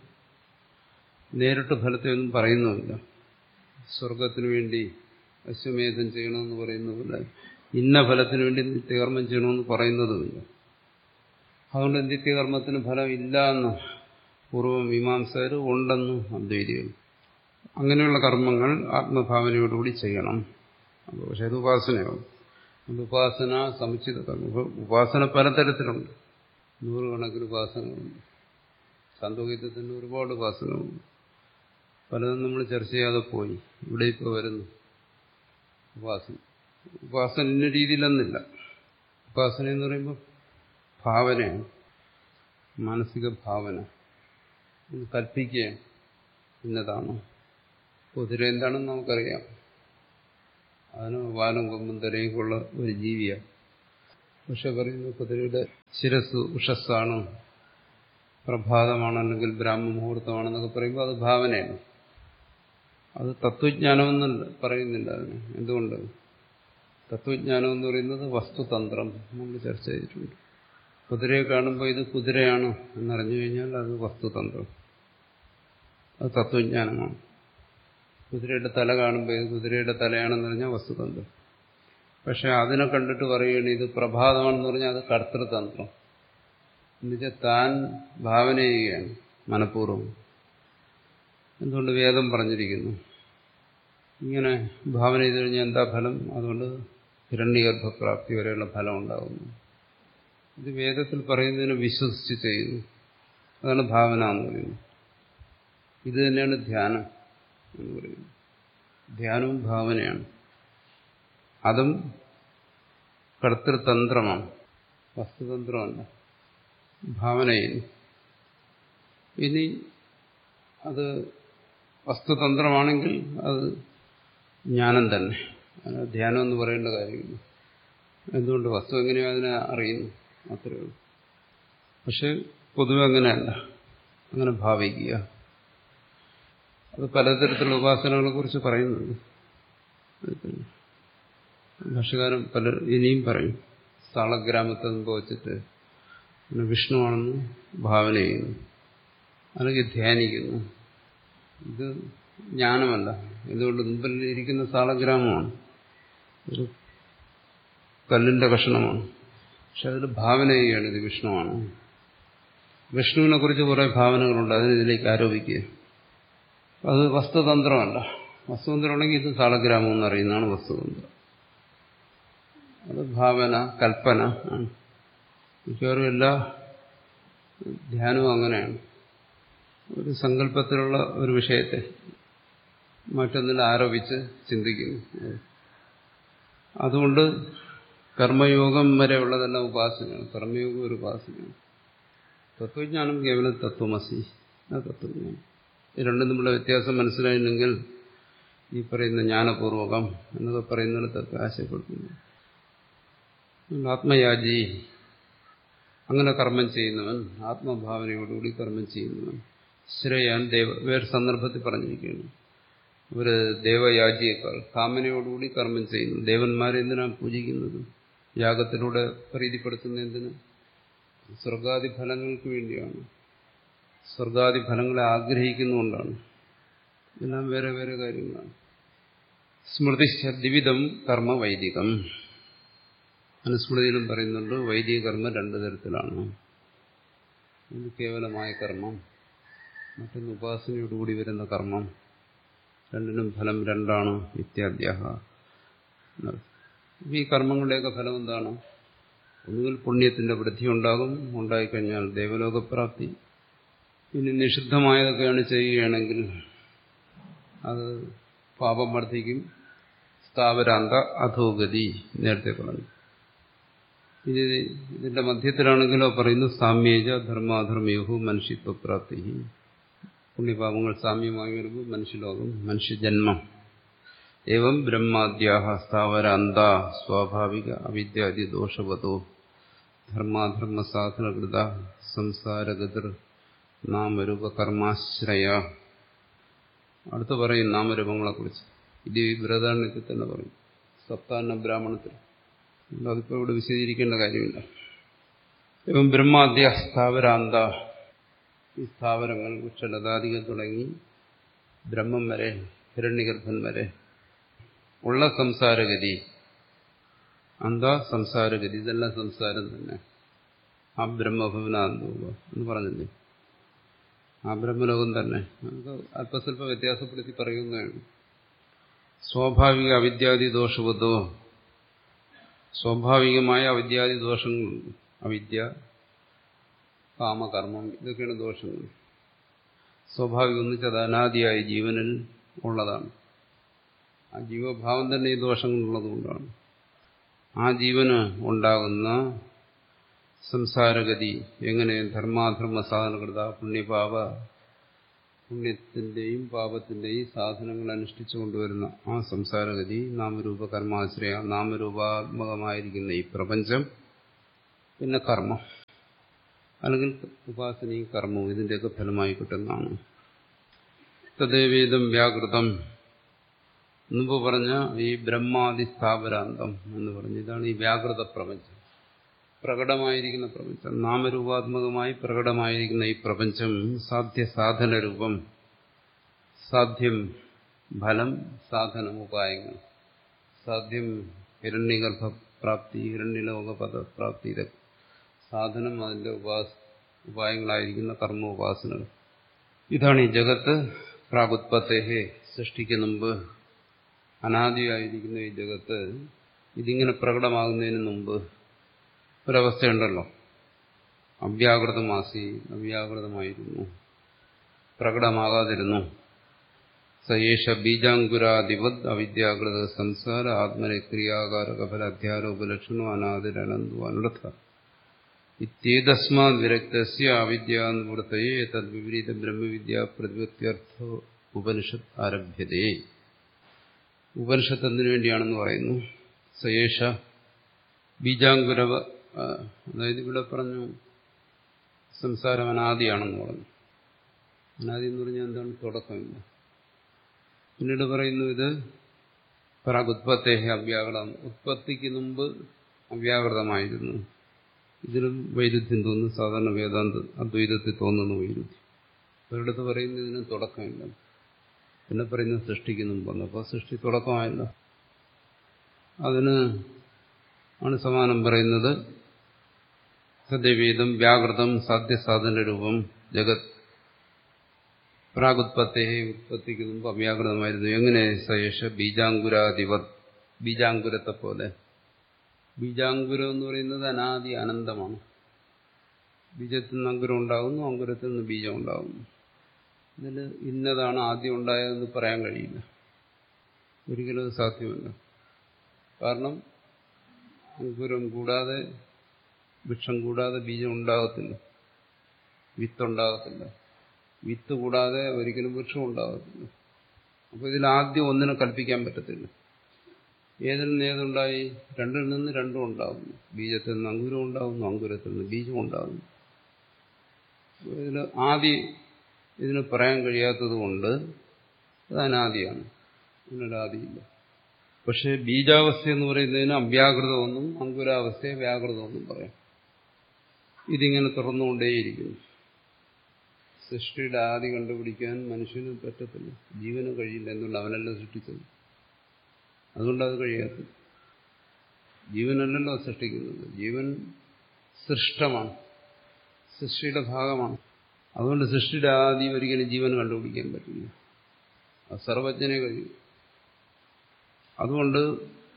നേരിട്ട് ഫലത്തെ ഒന്നും പറയുന്നുമില്ല സ്വർഗത്തിനു വേണ്ടി അശ്വമേധം ചെയ്യണമെന്ന് പറയുന്നതില്ല ഇന്ന ഫലത്തിന് വേണ്ടി നിത്യകർമ്മം ചെയ്യണമെന്ന് പറയുന്നതുമില്ല അതുകൊണ്ട് നിത്യകർമ്മത്തിന് ഫലം ഇല്ല എന്ന് പൂർവ്വം മീമാംസകർ ഉണ്ടെന്ന് അദ്വൈതികൾ അങ്ങനെയുള്ള കർമ്മങ്ങൾ ആത്മഭാവനയോടുകൂടി ചെയ്യണം അപ്പോൾ പക്ഷെ അത് ഉപാസനയാണ് അത് ഉപാസന സമുച്ചിത കർമ്മം ഉപാസന പലതരത്തിലുണ്ട് നൂറുകണക്കിന് ഉപാസനകളുണ്ട് സാന്ത്വഗീതത്തിന് ഒരുപാട് ഉപാസനകളുണ്ട് പലതും നമ്മൾ ചർച്ച ചെയ്യാതെ പോയി ഇവിടെ ഇപ്പോൾ വരുന്നു ഉപാസന ഉപാസന ഇന്ന രീതിയിലൊന്നില്ല ഉപാസന എന്ന് പറയുമ്പോൾ ഭാവനയാണ് മാനസിക ഭാവന ഇത് കൽപ്പിക്കുകയാണ് ഇന്നതാണ് കുതിര എന്താണെന്ന് നമുക്കറിയാം അതിന് വാലും കൊമ്പും തലയും ഉള്ള ഒരു ജീവിയാണ് പക്ഷെ പറയുന്നു കുതിരയുടെ ശിരസ് ഉഷസ്സാണ് പ്രഭാതമാണ് അല്ലെങ്കിൽ ബ്രാഹ്മ മുഹൂർത്തമാണെന്നൊക്കെ പറയുമ്പോൾ അത് ഭാവനയാണ് അത് തത്വജ്ഞാനമെന്ന് പറയുന്നില്ല അതിന് എന്തുകൊണ്ട് തത്വജ്ഞാനം എന്ന് പറയുന്നത് വസ്തുതന്ത്രം നമ്മൾ ചർച്ച ചെയ്തിട്ടുണ്ട് കുതിരയെ കാണുമ്പോൾ ഇത് കുതിരയാണ് എന്നറിഞ്ഞു കഴിഞ്ഞാൽ അത് വസ്തുതന്ത്രം അത് തത്വജ്ഞാനമാണ് കുതിരയുടെ തല കാണുമ്പോൾ ഇത് കുതിരയുടെ തലയാണെന്ന് പറഞ്ഞാൽ വസ്തുതന്ത്രം പക്ഷെ അതിനെ കണ്ടിട്ട് പറയുകയാണ് ഇത് പ്രഭാതമാണെന്ന് പറഞ്ഞാൽ അത് കർത്തൃതന്ത്രം എന്നുവെച്ചാൽ താൻ ഭാവന ചെയ്യുകയാണ് മനഃപൂർവ്വം എന്തുകൊണ്ട് വേദം പറഞ്ഞിരിക്കുന്നു ഇങ്ങനെ ഭാവന ചെയ്ത് കഴിഞ്ഞാൽ എന്താ ഫലം അതുകൊണ്ട് ഹിരണ്യഗർഭപ്രാപ്തി വരെയുള്ള ഫലം ഉണ്ടാകുന്നു ഇത് വേദത്തിൽ പറയുന്നതിന് വിശ്വസിച്ച് ചെയ്യുന്നു അതാണ് ഭാവന എന്ന് പറയുന്നത് ഇത് തന്നെയാണ് ധ്യാനം എന്ന് പറയുന്നത് ധ്യാനവും ഭാവനയാണ് അതും കർത്തൃതന്ത്രമാണ് വസ്തുതന്ത്രമല്ല ഭാവന ചെയ്യുന്നു ഇനി അത് വസ്തുതന്ത്രമാണെങ്കിൽ അത് ജ്ഞാനം തന്നെ അതിന് ധ്യാനം എന്ന് പറയേണ്ട കാര്യമില്ല എന്തുകൊണ്ട് വസ്തു എങ്ങനെയോ അതിനെ അറിയുന്നു അത്രയേ ഉള്ളൂ പക്ഷെ പൊതുവെ അങ്ങനെയല്ല അങ്ങനെ ഭാവിക്കുക അത് പലതരത്തിലുള്ള ഉപാസനകളെ കുറിച്ച് പറയുന്നുണ്ട് ഭാഷകാരൻ പല ഇനിയും പറയും സാളഗ്രാമത്തെ സംഭവിച്ചിട്ട് വിഷ്ണുവാണെന്ന് ഭാവന ചെയ്യുന്നു അല്ലെങ്കിൽ ധ്യാനിക്കുന്നു ഇത് ജ്ഞാനമല്ല എന്തുകൊണ്ട് മുമ്പിൽ ഇരിക്കുന്ന സാളഗ്രാമമാണ് ഒരു കല്ലിന്റെ കഷണമാണ് പക്ഷെ അതിൽ ഭാവന ചെയ്യുകയാണ് ഇത് വിഷ്ണുവാണ് വിഷ്ണുവിനെ കുറിച്ച് കുറെ ഭാവനകളുണ്ട് അതിനിതിലേക്ക് ആരോപിക്കുക അത് വസ്തുതന്ത്രമല്ല വസ്തുതന്ത്രമാണെങ്കിൽ ഇത് സാളഗ്രാമം എന്നറിയുന്നതാണ് വസ്തുതന്ത്രം അത് ഭാവന കൽപ്പന ആണ് മിക്കവാറും എല്ലാ ധ്യാനവും അങ്ങനെയാണ് ഒരു സങ്കല്പത്തിലുള്ള ഒരു വിഷയത്തെ മറ്റൊന്നിൽ ആരോപിച്ച് ചിന്തിക്കുന്നു അതുകൊണ്ട് കർമ്മയോഗം വരെയുള്ളതെല്ലാം ഉപാസനയാണ് കർമ്മയോഗം ഒരു ഉപാസനയാണ് തത്വജ്ഞാനം കേവലം തത്വമസി ആ തത്വജ്ഞാനം ഈ രണ്ടും തമ്മിലുള്ള വ്യത്യാസം മനസ്സിലായില്ലെങ്കിൽ ഈ പറയുന്ന ജ്ഞാനപൂർവകം എന്നൊക്കെ പറയുന്നിടത്തൊക്കെ ആശയപ്പെടുത്തുന്നു ആത്മയാജി അങ്ങനെ കർമ്മം ചെയ്യുന്നവൻ ആത്മഭാവനയോടുകൂടി കർമ്മം ചെയ്യുന്നവൻ ശ്രേയാൻ ദേവ വേറെ സന്ദർഭത്തിൽ പറഞ്ഞിരിക്കുകയാണ് ഒരു ദേവയാജിയേക്കാൾ കാമനയോടുകൂടി കർമ്മം ചെയ്യുന്നു ദേവന്മാരെ എന്തിനാണ് പൂജിക്കുന്നത് യാഗത്തിലൂടെ പ്രീതിപ്പെടുത്തുന്ന എന്തിന് സ്വർഗാദി ഫലങ്ങൾക്ക് വേണ്ടിയാണ് സ്വർഗാദി ഫലങ്ങളെ ആഗ്രഹിക്കുന്നുകൊണ്ടാണ് ഇതെല്ലാം വേറെ വേറെ കാര്യങ്ങളാണ് സ്മൃതി ദ്വിവിധം കർമ്മ വൈദികം അനുസ്മൃതിയിലും പറയുന്നുണ്ട് വൈദിക കർമ്മം രണ്ടു തരത്തിലാണ് ഒന്ന് കേവലമായ കർമ്മം മറ്റൊന്ന് ഉപാസനയോടുകൂടി വരുന്ന കർമ്മം രണ്ടിനും ഫലം രണ്ടാണ് ഇത്യാദ്യ ഈ കർമ്മങ്ങളുടെയൊക്കെ ഫലം എന്താണ് ഒന്നുകിൽ പുണ്യത്തിന്റെ വൃദ്ധി ഉണ്ടാകും ഉണ്ടായിക്കഴിഞ്ഞാൽ ദേവലോകപ്രാപ്തി ഇനി നിഷിദ്ധമായതൊക്കെയാണ് ചെയ്യുകയാണെങ്കിൽ അത് പാപം വർദ്ധിക്കും സ്ഥാവരാന്ത അധോഗതി നേരത്തെ പറഞ്ഞു ഇനി ഇതിന്റെ മധ്യത്തിലാണെങ്കിലോ പറയുന്നു സാമ്യേജ ധർമാധർമ്മയോഹു മനുഷ്യത്വപ്രാപ്തി പുണ്യപാപങ്ങൾ സാമ്യമായി വരുമ്പോൾ മനുഷ്യലോകം മനുഷ്യജന്മം ഏവം ബ്രഹ്മാദ്യാഹ സ്ഥാവരാന്ത സ്വാഭാവിക അവിദ്യാദി ദോഷവതോ ധർമാധർമ്മ സാധനകൃത സംസാരഗതിർ നാമരൂപകർമാശ്രയ അടുത്ത് പറയും നാമരൂപങ്ങളെക്കുറിച്ച് ഇത് ഈ ബൃഹദാരണ്യത്തിൽ തന്നെ പറയും സപ്താന്ന ബ്രാഹ്മണത്തിൽ അതിപ്പോൾ ഇവിടെ വിശദീകരിക്കേണ്ട കാര്യമില്ല ഇപ്പം ബ്രഹ്മാദ്യ സ്ഥാവരാന്ത ഈ സ്ഥാവരങ്ങൾ വൃക്ഷലതാദികൾ തുടങ്ങി ബ്രഹ്മം വരെ ഹിരണ്യഗർഭൻ വരെ ഉള്ള സംസാരഗതി അന്ത സംസാരഗതി ഇതെല്ലാം സംസാരം തന്നെ ആ ബ്രഹ്മഭവനാന്തോക എന്ന് പറഞ്ഞില്ലേ ആ ബ്രഹ്മലോകം തന്നെ നമുക്ക് അല്പസ്വല്പം വ്യത്യാസപ്പെടുത്തി പറയുന്നതാണ് സ്വാഭാവിക അവിദ്യാദി ദോഷബുദ്ധോ സ്വാഭാവികമായ അവിദ്യാദി ദോഷങ്ങളുണ്ട് അവിദ്യ കാമകർമ്മം ഇതൊക്കെയാണ് ദോഷങ്ങൾ സ്വാഭാവികം എന്ന് വെച്ചാൽ അനാദിയായ ജീവനിൽ ഉള്ളതാണ് ആ ജീവഭാവം തന്നെ ഈ ദോഷങ്ങളുള്ളതുകൊണ്ടാണ് ആ ജീവന് ഉണ്ടാകുന്ന സംസാരഗതി എങ്ങനെ ധർമാധർമ്മ സാധനകൃത പുണ്യപാപ പുണ്യത്തിന്റെയും പാപത്തിന്റെയും സാധനങ്ങൾ അനുഷ്ഠിച്ചു കൊണ്ടുവരുന്ന ആ സംസാരഗതി നാമരൂപ കർമാശ്രയ നാമരൂപാത്മകമായിരിക്കുന്ന ഈ പ്രപഞ്ചം പിന്നെ കർമ്മം അല്ലെങ്കിൽ ഉപാസനയും കർമ്മവും ഇതിന്റെയൊക്കെ ഫലമായി കിട്ടുന്നതാണ് തദ്ദേവേദം വ്യാകൃതം മുമ്പ് പറഞ്ഞ ഈ ബ്രഹ്മാദി സ്ഥാപരാന്തം എന്ന് പറഞ്ഞ് ഇതാണ് ഈ വ്യാകൃത പ്രപഞ്ചം പ്രകടമായിരിക്കുന്ന പ്രപഞ്ചം നാമരൂപാത്മകമായി പ്രകടമായിരിക്കുന്ന ഈ പ്രപഞ്ചം സാധ്യ സാധന രൂപം സാധ്യം ഫലം സാധനം ഉപായങ്ങൾ സാധ്യം ഹിരണ്യഗർഭപ്രാപ്തി ഹിരണ്യലോകപദപ്രാപ്തി ഇതൊക്കെ സാധനം അതിന്റെ ഉപാസ ഉപായങ്ങളായിരിക്കുന്ന കർമ്മ ഉപാസനകൾ ഇതാണ് ഈ ജഗത്ത് പ്രാഗുത്പത്തേഹെ സൃഷ്ടിക്ക് മുമ്പ് അനാദിയായിരിക്കുന്ന ഈ ജഗത്ത് ഇതിങ്ങനെ പ്രകടമാകുന്നതിന് മുമ്പ് ഒരവസ്ഥയുണ്ടല്ലോ അവ്യാകൃതമാസി അവ്യാകൃതമായിരുന്നു പ്രകടമാകാതിരുന്നു സയേഷ ബീജാങ്കുരാധിപത് അവിദ്യാകൃത സംസാര ആത്മനെ ക്രിയാകാരക ഫല അധ്യാരോപലക്ഷണോ അനാദിരനന്തു അനർത്ഥ ഇത്യേതസ്മാത് വിരക്തസ്യ അവിദ്യാനിവൃത്തയെ തദ്വിപരീത ബ്രഹ്മവിദ്യ പ്രതിപത്യർത്ഥ ഉപനിഷത്ത് ആരഭ്യതേ ഉപനിഷത്ത് എന്തിനു വേണ്ടിയാണെന്ന് പറയുന്നു സയേഷ ബീജാങ്കുരവ അതായത് ഇവിടെ പറഞ്ഞു സംസാരം അനാദിയാണെന്ന് പറഞ്ഞു അനാദി എന്ന് പറഞ്ഞാൽ എന്താണ് തുടക്കമില്ല പിന്നീട് പറയുന്നു ഇത് പ്രാഗുത്പത്തേഹ അവ്യാകൃതം ഉത്പത്തിക്ക് മുമ്പ് അവ്യാകൃതമായിരുന്നു ഇതിലും വൈരുദ്ധ്യം തോന്നുന്നു സാധാരണ വേദാന്ത അദ്വൈതത്തിൽ തോന്നുന്നു വൈരുദ്ധ്യം ഒരിടത്ത് പറയുന്നു ഇതിന് തുടക്കമില്ല പിന്നെ പറയുന്നത് സൃഷ്ടിക്ക് മുമ്പ് വന്നപ്പോൾ സൃഷ്ടി തുടക്കമായില്ല അതിന് ആണ് സമാനം പറയുന്നത് സദ്യവേദം വ്യാകൃതം സാധ്യസാധന രൂപം ജഗത് പ്രാഗുത്പത്തേ ഉത്പത്തിക്ക് മുമ്പ് അവ്യാകൃതമായിരുന്നു എങ്ങനെ സയേഷ ബീജാങ്കുരാധിപത് ബീജാങ്കുരത്തെ പോലെ ബീജാങ്കുരം എന്ന് പറയുന്നത് അനാദി അനന്തമാണ് ബീജത്തിൽ നിന്ന് അങ്കുരം ഉണ്ടാകുന്നു അങ്കുരത്തിൽ നിന്ന് ബീജം ഉണ്ടാകുന്നു ഇതിൽ ഇന്നതാണ് ആദ്യം ഉണ്ടായതെന്ന് പറയാൻ കഴിയില്ല ഒരിക്കലും അത് സാധ്യമല്ല കാരണം അങ്കുരം കൂടാതെ വൃക്ഷം കൂടാതെ ബീജം ഉണ്ടാകത്തില്ല വിത്തുണ്ടാകത്തില്ല വിത്ത് കൂടാതെ ഒരിക്കലും വൃക്ഷം ഉണ്ടാകത്തില്ല അപ്പോൾ ഇതിൽ ആദ്യം ഒന്നിനെ കൽപ്പിക്കാൻ പറ്റത്തില്ല ഏതിൽ നിന്ന് ഏതുണ്ടായി രണ്ടിൽ നിന്ന് രണ്ടും ഉണ്ടാകുന്നു ബീജത്തിൽ നിന്ന് അങ്കുരം ഉണ്ടാകുന്നു അങ്കുരത്തിൽ നിന്ന് ബീജം ഉണ്ടാകുന്നു ഇതിൽ ആദ്യം ഇതിന് പറയാൻ കഴിയാത്തത് കൊണ്ട് അത് അനാദിയാണ് ഇതിനൊരാദിയില്ല പക്ഷെ ബീജാവസ്ഥ എന്ന് പറയുന്നതിന് അവ്യാകൃതമെന്നും അങ്കുരാവസ്ഥയെ വ്യാകൃതമെന്നും പറയാം ഇതിങ്ങനെ തുറന്നുകൊണ്ടേയിരിക്കുന്നു സൃഷ്ടിയുടെ ആദി കണ്ടുപിടിക്കാൻ മനുഷ്യന് പറ്റത്തില്ല ജീവന് കഴിയില്ല എന്തുകൊണ്ട് അവനല്ല സൃഷ്ടിച്ചത് അതുകൊണ്ട് അത് കഴിയാത്തത് ജീവനല്ലല്ലോ സൃഷ്ടിക്കുന്നത് ജീവൻ സൃഷ്ടമാണ് സൃഷ്ടിയുടെ ഭാഗമാണ് അതുകൊണ്ട് സൃഷ്ടിയുടെ ആദി ഒരിക്കലും ജീവൻ കണ്ടുപിടിക്കാൻ പറ്റില്ല അത് സർവജ്ഞനെ കഴിയും അതുകൊണ്ട്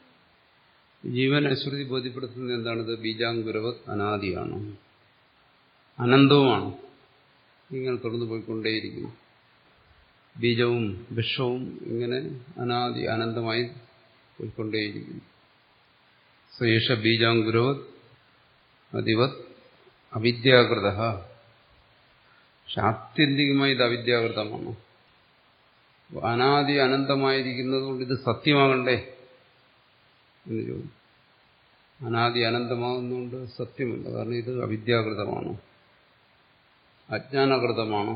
ജീവനെ ശ്രുതി ബോധ്യപ്പെടുത്തുന്നത് എന്താണിത് ബീജാങ്കുരവത് അനാദിയാണ് അനന്തവുമാണ് ഇങ്ങനെ തുടർന്നു പോയിക്കൊണ്ടേയിരിക്കുന്നു ബീജവും വിഷവും ഇങ്ങനെ അനാദി അനന്തമായി പോയിക്കൊണ്ടേയിരിക്കുന്നു സേഷ ബീജാങ്കുരവത് അതിവത് അവിദ്യാകൃത പക്ഷെ ആത്യന്തികമായി ഇത് അവിദ്യാകൃതമാണ് അനാദി അനന്തമായിരിക്കുന്നത് കൊണ്ട് ഇത് സത്യമാകണ്ടേ എന്ന് ചോദിച്ചു അനാദി അനന്തമാകുന്നതുകൊണ്ട് സത്യമല്ല കാരണം ഇത് അവിദ്യാകൃതമാണ് അജ്ഞാനകൃതമാണ്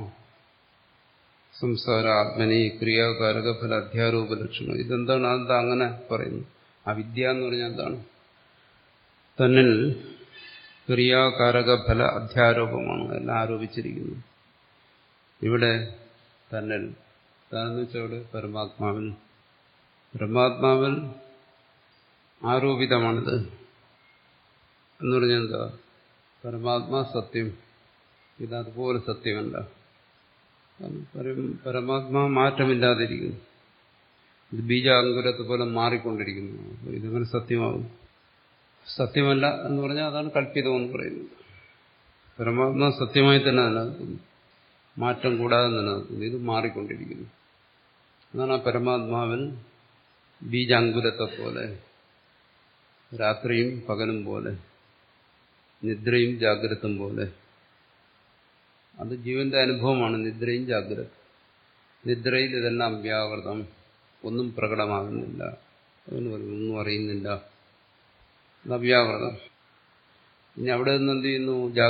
സംസാര ആത്മനി ക്രിയാകാരക ഫല അധ്യാരോപ ലക്ഷണം ഇതെന്താണ് അതെന്താ അങ്ങനെ പറയുന്നു അവിദ്യ എന്ന് പറഞ്ഞാൽ എന്താണ് തന്നിൽ ക്രിയാകാരക ഫല അധ്യാരോപമാണ് എല്ലാം ആരോപിച്ചിരിക്കുന്നു ഇവിടെ തന്നിൽ താനെന്ന് വെച്ചാൽ ഇവിടെ പരമാത്മാവിൽ പരമാത്മാവിൽ ആരോപിതമാണിത് എന്ന് പറഞ്ഞാൽ എന്താ പരമാത്മാ സത്യം ഇത് അതുപോലെ സത്യമല്ല പരമാത്മാ മാറ്റമില്ലാതിരിക്കുന്നു ഇത് ബീജാങ്കുരത്തെ പോലെ മാറിക്കൊണ്ടിരിക്കുന്നു ഇതങ്ങനെ സത്യമാകും സത്യമല്ല എന്ന് പറഞ്ഞാൽ അതാണ് കൽപ്പിതം എന്ന് പറയുന്നത് പരമാത്മാ സത്യമായി തന്നെ നിലനിൽക്കുന്നു മാറ്റം കൂടാതെ നിലനിൽക്കുന്നു ഇത് മാറിക്കൊണ്ടിരിക്കുന്നു അതാണ് ആ പരമാത്മാവിൽ ബീജാങ്കുരത്തെ പോലെ രാത്രിയും പകലും പോലെ നിദ്രയും ജാഗ്രതും പോലെ അത് ജീവന്റെ അനുഭവമാണ് നിദ്രയും ജാഗ്രത നിദ്രയിൽ ഇതെല്ലാം വ്യാകൃതം ഒന്നും പ്രകടമാകുന്നില്ല എന്ന് പറയും ഒന്നും അറിയുന്നില്ല അത് അവ്യാകൃതം ഇനി അവിടെ നിന്ന് എന്ത് ചെയ്യുന്നു